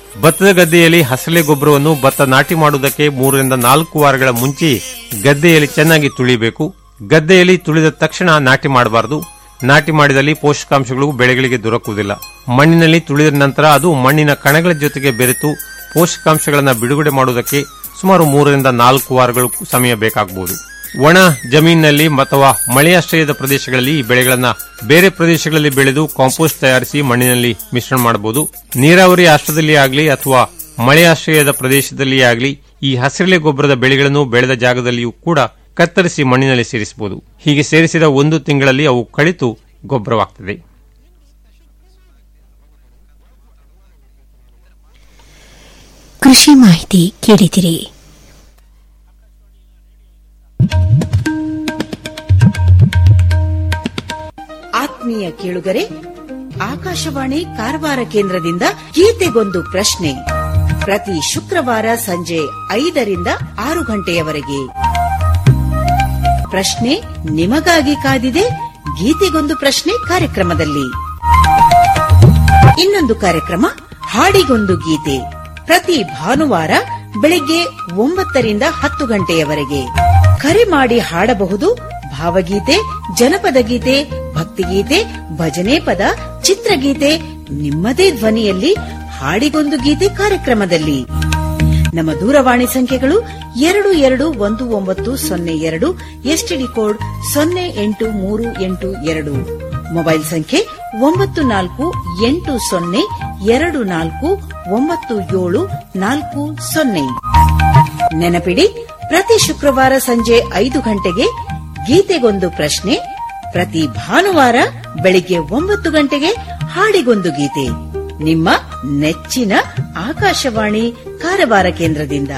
ಭತ್ತದ ಗದ್ದೆಯಲ್ಲಿ ಹಸಲೆ ಗೊಬ್ಬರವನ್ನು ಭತ್ತ ನಾಟಿ ಮಾಡುವುದಕ್ಕೆ ಮೂರರಿಂದ ನಾಲ್ಕು ವಾರಗಳ ಮುಂಚೆ ಗದ್ದೆಯಲ್ಲಿ ಚೆನ್ನಾಗಿ ತುಳಿಬೇಕು ಗದ್ದೆಯಲ್ಲಿ ತುಳಿದ ತಕ್ಷಣ ನಾಟಿ ಮಾಡಬಾರದು ನಾಟಿ ಮಾಡಿದಲ್ಲಿ ಪೋಷಕಾಂಶಗಳು ಬೆಳೆಗಳಿಗೆ ದೊರಕುವುದಿಲ್ಲ ಮಣ್ಣಿನಲ್ಲಿ ತುಳಿದ ನಂತರ ಅದು ಮಣ್ಣಿನ ಕಣಗಳ ಜೊತೆಗೆ ಬೆರೆತು ಪೋಷಕಾಂಶಗಳನ್ನು ಬಿಡುಗಡೆ ಮಾಡುವುದಕ್ಕೆ ಸುಮಾರು ಮೂರರಿಂದ ನಾಲ್ಕು ವಾರಗಳು ಸಮಯ ಬೇಕಾಗಬಹುದು ಒಣ ಜಮೀನಿನಲ್ಲಿ ಅಥವಾ ಮಳೆಯಾಶ್ರಯದ ಪ್ರದೇಶಗಳಲ್ಲಿ ಈ ಬೆಳೆಗಳನ್ನ ಬೇರೆ ಪ್ರದೇಶಗಳಲ್ಲಿ ಬೆಳೆದು ಕಾಂಪೋಸ್ಟ್ ತಯಾರಿಸಿ ಮಣ್ಣಿನಲ್ಲಿ ಮಿಶ್ರಣ ಮಾಡಬಹುದು ನೀರಾವರಿ ಆಶ್ರಯದಲ್ಲಿ ಆಗಲಿ ಅಥವಾ ಮಳೆಯಾಶ್ರಯದ ಪ್ರದೇಶದಲ್ಲಿ ಆಗಲಿ ಈ ಹಸಿರೆಲೆ ಗೊಬ್ಬರದ ಬೆಳೆಗಳನ್ನು ಬೆಳೆದ ಜಾಗದಲ್ಲಿಯೂ ಕೂಡ ಕತ್ತರಿಸಿ ಮಣ್ಣಿನಲ್ಲಿ ಸೇರಿಸಬಹುದು ಹೀಗೆ ಸೇರಿಸಿದ ಒಂದು ತಿಂಗಳಲ್ಲಿ ಅವು ಕಳಿತು ಗೊಬ್ಬರವಾಗ್ತದೆ ಕೃಷಿ ಮಾಹಿತಿ ಕೇಳಿದಿರಿ ಆತ್ಮೀಯ ಕೇಳುಗರೆ ಆಕಾಶವಾಣಿ ಕಾರವಾರ ಕೇಂದ್ರದಿಂದ ಗೀತೆಗೊಂದು ಪ್ರಶ್ನೆ ಪ್ರತಿ ಶುಕ್ರವಾರ ಸಂಜೆ ಐದರಿಂದ ಆರು ಗಂಟೆಯವರೆಗೆ ಪ್ರಶ್ನೆ ನಿಮಗಾಗಿ ಕಾದಿದೆ ಗೀತೆಗೊಂದು ಪ್ರಶ್ನೆ ಕಾರ್ಯಕ್ರಮದಲ್ಲಿ ಇನ್ನೊಂದು ಕಾರ್ಯಕ್ರಮ ಹಾಡಿಗೊಂದು ಗೀತೆ ಪ್ರತಿ ಭಾನುವಾರ ಬೆಳಿಗ್ಗೆ ಒಂಬತ್ತರಿಂದ ಹತ್ತು ಗಂಟೆಯವರೆಗೆ ಕರೆ ಮಾಡಿ ಹಾಡಬಹುದು ಭಾವಗೀತೆ ಜನಪದ ಗೀತೆ ಭಕ್ತಿಗೀತೆ ಭಜನೆ ಪದ ಚಿತ್ರಗೀತೆ ನಿಮ್ಮದೇ ಧ್ವನಿಯಲ್ಲಿ ಹಾಡಿಗೊಂದು ಗೀತೆ ಕಾರ್ಯಕ್ರಮದಲ್ಲಿ ನಮ್ಮ ದೂರವಾಣಿ ಸಂಖ್ಯೆಗಳು ಎರಡು ಎರಡು ಒಂದು ಒಂಬತ್ತು ಸೊನ್ನೆ ಎರಡು ಎಸ್ಟಿಡಿ ಕೋಡ್ ಸೊನ್ನೆ ಎಂಟು ಮೂರು ಎಂಟು ಎರಡು ಮೊಬೈಲ್ ಸಂಖ್ಯೆ ಒಂಬತ್ತು ನಾಲ್ಕು ಎಂಟು ಸೊನ್ನೆ ಎರಡು ನಾಲ್ಕು ಒಂಬತ್ತು ಏಳು ನಾಲ್ಕು ಸೊನ್ನೆ ನೆನಪಿಡಿ ಪ್ರತಿ ಶುಕ್ರವಾರ ಸಂಜೆ ಐದು ಗಂಟೆಗೆ ಗೀತೆಗೊಂದು ಪ್ರಶ್ನೆ ಪ್ರತಿ ಭಾನುವಾರ ಬೆಳಿಗ್ಗೆ ಒಂಬತ್ತು ಗಂಟೆಗೆ ಹಾಡಿಗೊಂದು ಗೀತೆ ನಿಮ್ಮ ನೆಚ್ಚಿನ ಆಕಾಶವಾಣಿ ಕಾರವಾರ ಕೇಂದ್ರದಿಂದ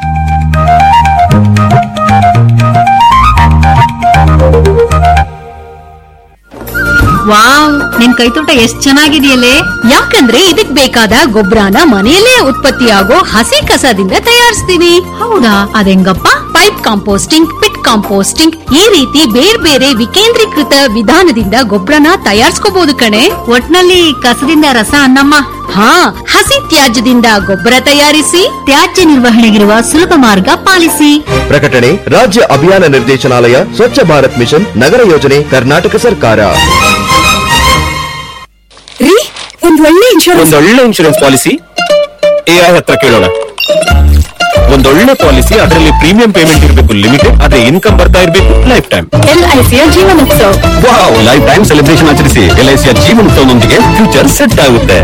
ವಾವ್ ನಿನ್ ಕೈತೋಟ ಎಷ್ಟ್ ಚೆನ್ನಾಗಿದೆಯಲ್ಲೇ ಯಾಕಂದ್ರೆ ಇದಕ್ ಬೇಕಾದ ಗೊಬ್ಬರನ ಮನೆಯಲ್ಲೇ ಉತ್ಪತ್ತಿಯಾಗೋ ಹಸಿ ಕಸದಿಂದ ತಯಾರಿಸ್ತೀನಿ ಹೌದಾ ಅದೆಂಗಪ್ಪ ಪೈಪ್ ಕಾಂಪೋಸ್ಟಿಂಗ್ ಪಿಟ್ ಕಾಂಪೋಸ್ಟಿಂಗ್ ಈ ರೀತಿ ಬೇರೆ ಬೇರೆ ವಿಕೇಂದ್ರೀಕೃತ ವಿಧಾನದಿಂದ ಗೊಬ್ಬರನ ತಯಾರಿಸ್ಕೋಬಹುದು ಕಣೆ ಒಟ್ನಲ್ಲಿ ಕಸದಿಂದ ರಸ ಅನ್ನಮ್ಮ ಹಾ ಹಸಿ ತ್ಯಾಜ್ಯದಿಂದ ಗೊಬ್ಬರ ತಯಾರಿಸಿ ತ್ಯಾಜ್ಯ ನಿರ್ವಹಣೆಗಿರುವ ಸುಲಭ ಮಾರ್ಗ ಪಾಲಿಸಿ ಪ್ರಕಟಣೆ ರಾಜ್ಯ ಅಭಿಯಾನ ನಿರ್ದೇಶನಾಲಯ ಸ್ವಚ್ಛ ಭಾರತ್ ಮಿಷನ್ ನಗರ ಯೋಜನೆ ಕರ್ನಾಟಕ ಸರ್ಕಾರ ರೀ ಒಂದ್ ಒಳ್ಳೆ ಇನ್ಶೂರೆನ್ಸ್ ಒಂದೊಳ್ಳೆ ಇನ್ಶೂರೆನ್ಸ್ ಪಾಲಿಸಿ ಎಐ ಹತ್ರ ಕೇಳೋಣ ಒಂದೊಳ್ಳೆ ಪಾಲಿಸಿ ಅದರಲ್ಲಿ ಪ್ರೀಮಿಯಂ ಪೇಮೆಂಟ್ ಇರಬೇಕು ಲಿಮಿಟೆಡ್ ಆದ್ರೆ ಇನ್ಕಮ್ ಬರ್ತಾ ಇರಬೇಕು ಲೈಫ್ ಟೈಮ್ ಎಲ್ಐಸಿಯ Jeevanotsav wow life time celebration ಆಚರಿಸಿ ಎಲ್ಐಸಿಯ ಜೀವನೋತ್ಸವದೊಂದಿಗೆ ಫ್ಯೂಚರ್ ಸೆಟ್ ಆಗುತ್ತೆ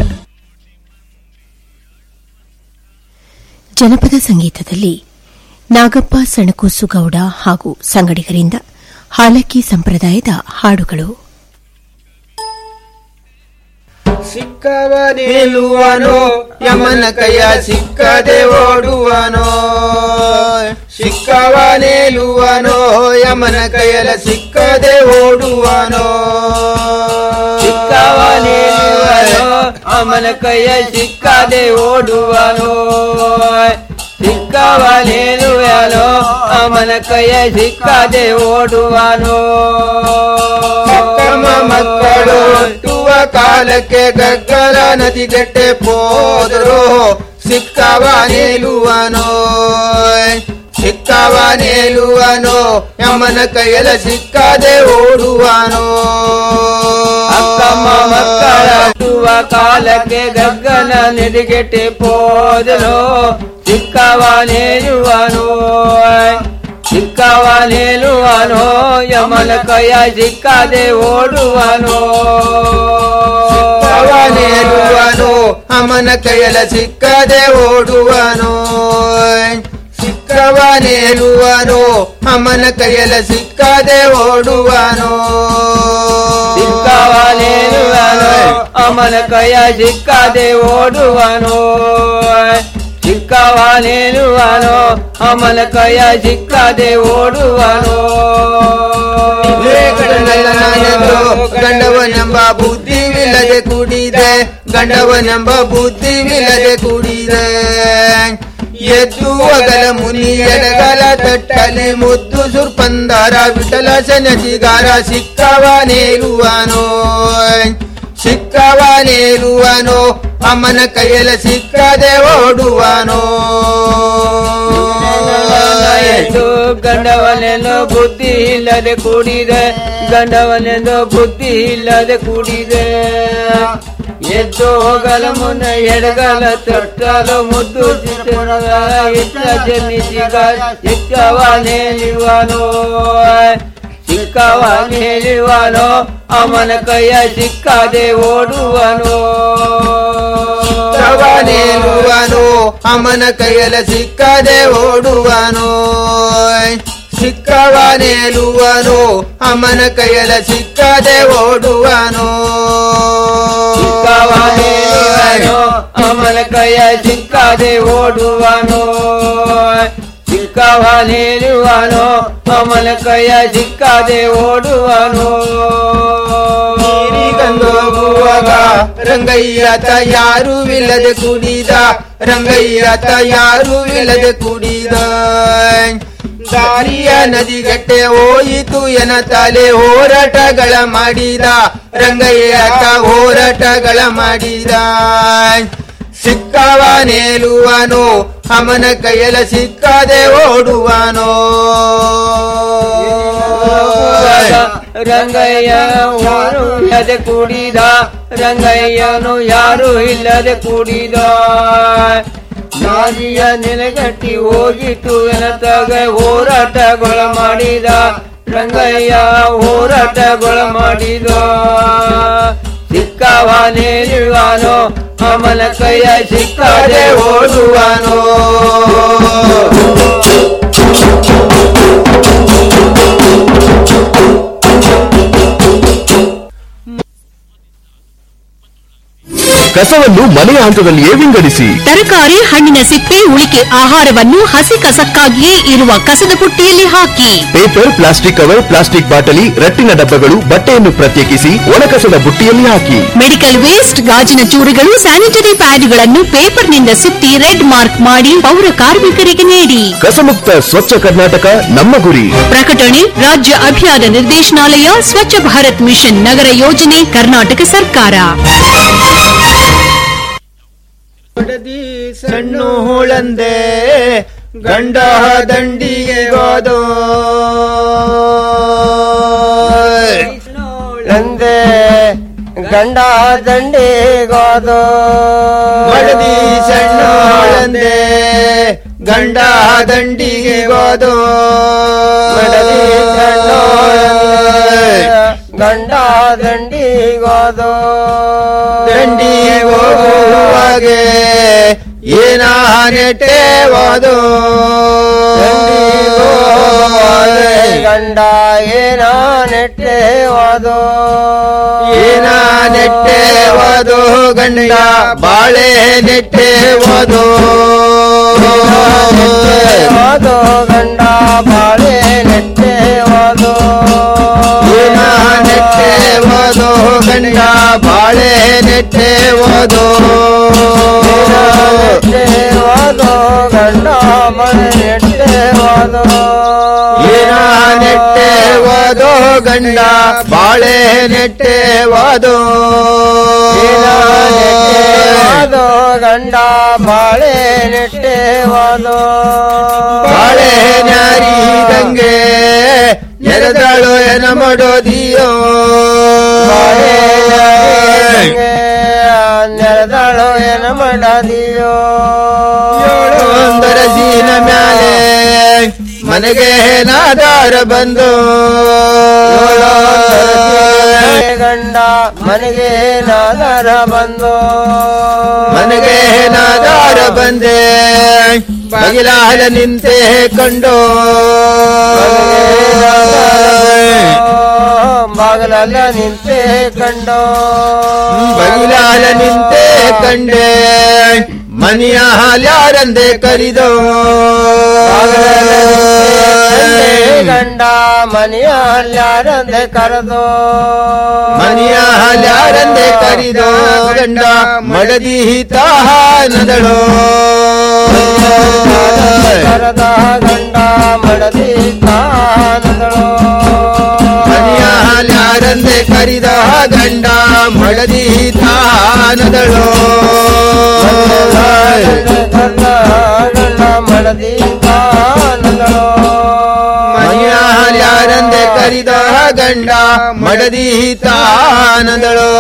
ಜನಪದ ಸಂಗೀತದಲ್ಲಿ ನಾಗಪ್ಪ ಸಣಕೂಸು ಗೌಡ ಹಾಗೂ ಸಂಗಡಿಗರಿಂದ ಹಾಲಕ್ಕಿ ಸಂಪ್ರದಾಯದ ಹಾಡುಗಳು ಸಿಕ್ಕವ ನಿಲ್ಲುವನೋ ಯಮನ ಕೈಯ ಸಿಕ್ಕದೆ ಓಡುವನೋ ಸಿಕ್ಕವ ನಿಲ್ಲುವನೋ ಯಮನ ಕೈಯಲ ಸಿಕ್ಕದೆ ಓಡುವನೋ ಸಿಕ್ಕವ ನಿಲ್ಲುವನೋ ಅಮನ ಕೈಯ ಸಿಕ್ಕದೆ ಓಡುವನೋ ಸಿಕ್ಕವ ನಿಲ್ಲುವನೋ ಅಮನ ಕೈಯ ಸಿಕ್ಕದೆ ಓಡುವನೋ ಅಕ್ಕಮ್ಮ ಮಕ್ಕಳು ಹುಟ್ಟುವ ಕಾಲಕ್ಕೆ ಗಗ್ಗಲ ನದಿಗೆಟ್ಟೆ ಹೋದರು ಸಿಕ್ಕವ ನಿಲ್ಲುವನೋ ಸಿಕ್ಕವ ನಿಲ್ಲುವನೋ ಯಮನ ಕೈಯಲ ಸಿಕ್ಕದೆ ಓಡುವನೋ ಅಕ್ಕಮ್ಮ ಮಕ್ಕಳ ಹುಟ್ಟುವ ಕಾಲಕ್ಕೆ ಗಗ್ಗನ ನದಿಗೆಟ್ಟೆ ಹೋದರು ಸಿಕ್ಕವ ನಿಲ್ಲುವನೋ ಸಿಕ್ಕವ ನಿಲ್ಲುವನೋ ಯಮನ ಕೈಯ ಸಿಕ್ಕದೆ ಓಡುವನೋ ಸಿಕ್ಕವ ನಿಲ್ಲುವನೋ ಅಮನ ಕೈಯಲ ಸಿಕ್ಕದೆ ಓಡುವನೋ ಸಿಕ್ಕವ ನಿಲ್ಲುವನೋ ಅಮನ ಕೈಯಲ ಸಿಕ್ಕದೆ ಓಡುವನೋ ಸಿಕ್ಕವ ನಿಲ್ಲುವನೋ ಅಮನ ಕೈಯ ಸಿಕ್ಕದೆ ಓಡುವನೋ ಸಿಕ್ಕವ ನಿಲ್ಲುವನೋ ಅಮನ ಕೈಯ ಸಿಕ್ಕದೆ ಓಡುವನೋ ಗಂಡವನೆಂಬ ಬುದ್ಧಿವಿಲ್ಲದೆ ಕುಡಿದೆ ಗಂಡವನೆಂಬ ಬುದ್ಧಿವಿಲ್ಲದೆ ಕುಡಿದೆ ಎದ್ದು ಅಗಲ ಮುನಿ ಎಡಗಲ ತಟ್ಟಲಿ ಮುದ್ದು ಸುರ್ಪಂದರ ವಿಠಲ ಸನಜಿಗಾರ ಸಿಕ್ಕವ ನೇರುವನೋ ಸಿಕ್ಕವ ನೇರುವನೋ ಅಮ್ಮನ ಕೈಯಲ್ಲಿ ಸಿಕ್ಕದೆ ಓಡುವನೋ ಎಂದು ಗಂಡವನೆಂದು ಬುದ್ಧಿ ಇಲ್ಲದೆ ಕೂಡಿದೆ ಗಂಡವನೆಂದು ಬುದ್ಧಿ ಇಲ್ಲದೆ ಕೂಡಿದೆ ಎದ್ದು ಹೋಗಲ ಮುನ್ನ ಎಡಗಲ ತೊಟ್ಟಲು ಮುದ್ದು ಚಿತ್ರನದ ಇಷ್ಟ ಜನಿಸಿಗ ಚಿಕ್ಕವನೇಲಿವನೋ ಚಿಕ್ಕವನೇಲಿವನೋ ಅವನ ಕೈಯ ಸಿಕ್ಕದೆ ಓಡುವನೋ ಚಿಕ್ಕವನೇಲುವನು ಅಮ್ಮನ ಕೈಯಲ್ಲಿ ಸಿಕ್ಕದೆ ಓಡುವನು ಸಿಕ್ಕವನೇಲುವನು ಅಮ್ಮನ ಕೈಯಲ್ಲಿ ಸಿಕ್ಕದೆ ಓಡುವನು ಚಿಕ್ಕವನೇಲಿವನೋ ಅವನ ಕೈಯ ಸಿಕ್ಕದೆ ಓಡುವನೋ ಚಿಕ್ಕವನೇಲಿವನೋ ಅವನ ಕೈಯ ಸಿಕ್ಕದೆ ಓಡುವನೋ ಹೋಗುವಾಗ ರಂಗಯ್ಯ ಯಾರು ಇಲ್ಲದೆ ಕುಡಿದ ರಂಗಯ್ಯ ಯಾರು ಇಲ್ಲದೆ ಕುಡಿದ ದಾರಿಯ ನದಿಗಟ್ಟೆ ಹೋಯಿತು ಎನ ತಲೆ ಹೋರಾಟಗಳ ಮಾಡಿದ ರಂಗಯ್ಯ ಹೋರಾಟಗಳ ಮಾಡಿದ ಸಿಕ್ಕವನೇಲುವನು ಅಮನ ಕೈಯಲ ಸಿಕ್ಕದೆ ಓಡುವನೋ ರಂಗಯ್ಯ ಯಾರು ಇಲ್ಲದೆ ಕೂಡಿದ ರಂಗಯ್ಯನು ಯಾರು ಇಲ್ಲದೆ ಕೂಡಿದ ನಾದಿಯ ನೆಲೆಗಟ್ಟಿ ಹೋಗಿತು ಎನತಾಗ ಹೋರಾಟಗೊಳ ಮಾಡಿದ ರಂಗಯ್ಯ ಹೋರಾಟಗೊಳ ಮಾಡಿದ ಸಿಕ್ಕವನೇಲಿವಾನೋ ಅಮನ ಕೈಯ ಸಿಕ್ಕದೆ ಓಡುವನೋ ಕಸವನ್ನು ಮನೆಯ ಹಂತದಲ್ಲಿಯೇ ವಿಂಗಡಿಸಿ ತರಕಾರಿ ಹಣ್ಣಿನ ಸಿಪ್ಪೆ ಉಳಿಕೆ ಆಹಾರವನ್ನು ಹಸಿ ಕಸಕ್ಕಾಗಿಯೇ ಇರುವ ಕಸದ ಪುಟ್ಟಿಯಲ್ಲಿ ಹಾಕಿ ಪೇಪರ್ ಪ್ಲಾಸ್ಟಿಕ್ ಕವರ್ ಪ್ಲಾಸ್ಟಿಕ್ ಬಾಟಲಿ ರಟ್ಟಿನ ಡಬ್ಬಗಳು ಬಟ್ಟೆಯನ್ನು ಪ್ರತ್ಯೇಕಿಸಿ ಒಣಕಸದ ಬುಟ್ಟಿಯಲ್ಲಿ ಹಾಕಿ ಮೆಡಿಕಲ್ ವೇಸ್ಟ್ ಗಾಜಿನ ಚೂರುಗಳು ಸ್ಯಾನಿಟರಿ ಪ್ಯಾಡ್ಗಳನ್ನು ಪೇಪರ್ನಿಂದ ಸುತ್ತಿ ರೆಡ್ ಮಾರ್ಕ್ ಮಾಡಿ ಪೌರ ಕಾರ್ಮಿಕರಿಗೆ ನೀಡಿ ಕಸಮುಕ್ತ ಸ್ವಚ್ಛ ಕರ್ನಾಟಕ ನಮ್ಮ ಗುರಿ ಪ್ರಕಟಣೆ ರಾಜ್ಯ ಅಭಿಯಾನ ನಿರ್ದೇಶನಾಲಯ ಸ್ವಚ್ಛ ಭಾರತ್ ಮಿಷನ್ ನಗರ ಯೋಜನೆ ಕರ್ನಾಟಕ ಸರ್ಕಾರ ಸಣ್ಣ ಹುಳಂದೆ ಗಂಡ ದಂಡಿಗೆ ಗೋದೋ ನಂದೆ ಗಂಡ ದಂಡಿಗೋದು ಮಡದಿ ಸಣ್ಣ ಹುಳಂದೆ ಗಂಡ ದಂಡಿಗೆ ಗೋದೋ ಮಡದಿ ಸಣ್ಣ ಗಂಡ ದಂಡಿಗೋದು ದಂಡಿ ಹೋಗುವಾಗೆ ಏನ ನೆಟ್ಟೆವಾದು ಗಂಡ ಏನ ನೆಟ್ಟೆವಾದು ಏನ ನೆಟ್ಟೆವಾದು ಗಂಡ ಬಾಳೆ ನೆಟ್ಟೆವಾದು ನೆಟ್ಟೆವಾದು ಗಂಡ ಬಾಳೆ ನೆಟ್ಟೆವಾದು ಏನ ನೆಟ್ಟೆವಾದು ಗಂಡ ಬಾಳೆ ನೆಟ್ಟೆವಾದು ನೆಟ್ಟೆವಾದು ಗಂಡ ಬಾಳೆ ನೆಟ್ಟೆವಾದು ಏನ ನೆಟ್ಟೆವಾದು ಗಂಡ ಬಾಳೆ ನೆಟ್ಟೆವಾದು ನೆಟ್ಟೆವಾದು ಗಂಡ ಬಾಳೆ ನೆಟ್ಟೆವಾದು ಬಾಳೆ ನ್ಯಾರಿದಂಗೆ ನೆರೆದಳು ಎನ ಮಾಡೋದಿಯೋ ನೆರೆದಳು ಏನ ಮಾಡದಿಯೋ ಏಳು ಒಂದರ ಸೀನ ಮ್ಯಾಲೆ ಮನೆಗೆ ನಾದಾರ ಬಂದು ಗಂಡ ಮನೆಗೆ ನಾದರ ಬಂದು ಮನೆಗೆ ನಾದಾರ ಬಂದೆ ಬಗಿಲಾಲ ನಿಂತೆ ಕಂಡು ಬಾಗಲಲ್ಲ ನಿಂತೆ ಕಂಡು ಬಗಿಲಾಲ ನಿಂತೆ ಕಂಡೆ ಮನೆಯ ಹಾಲ್ಯಾರಂದೆ ಕರಿದೋ ಗಂಡ ಮನೆಯ ಯಾರಂದೆ ಕರೆದು ಮನೆಯ ಹಾಲ್ಯಾರಂದೆ ಕರಿದೋ ಗಂಡ ಮಡದಿ ತಾನದಳೋ ಕರೆದ ಗಂಡ ಮಡದಿ ತಾನದಳು ಮನೆಯ ಹಾಲ್ಯಾರಂದೆ ಕರಿದ ಗಂಡ ಮಡದಿ ತಾನದಳೋ ಗಂಡ ಮಡದಿ ಕಾನದಳೋ ಮನೆಯಾರಂದೆ ಕರಿದ ಗಂಡ ಮಡದಿ ತಾನದಳೋ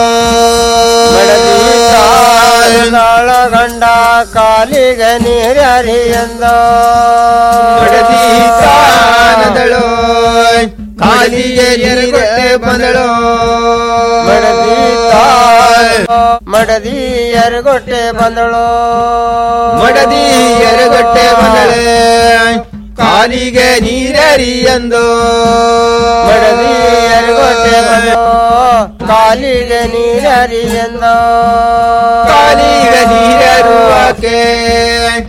ನಾಳ ಗಂಡ ಕಾಲಿಗೆ ನೀರ್ಯಾರಿಯಂದ ಮಡದಿ ತಾನದಳೋ ಕಾಲಿಗೆ ನೀರಗೊಟ್ಟೆ ಬಂದಳೋ ಮಡದಿ ಮಡದಿ ಎರಗೊಟ್ಟೆ ಬಂದಳು ಮಡದಿ ಎರಗೊಟ್ಟೆ ಬಂದಳೆ ಕಾಲಿಗೆ ನೀರರಿಯಂದು ಮಡದಿ ಎರಗೊಟ್ಟೆ ಬಂದಳು ಕಾಲಿಗೆ ನೀರರಿಯಂದ ಕಾಲಿಗೆ ನೀರರುವಾಕೆ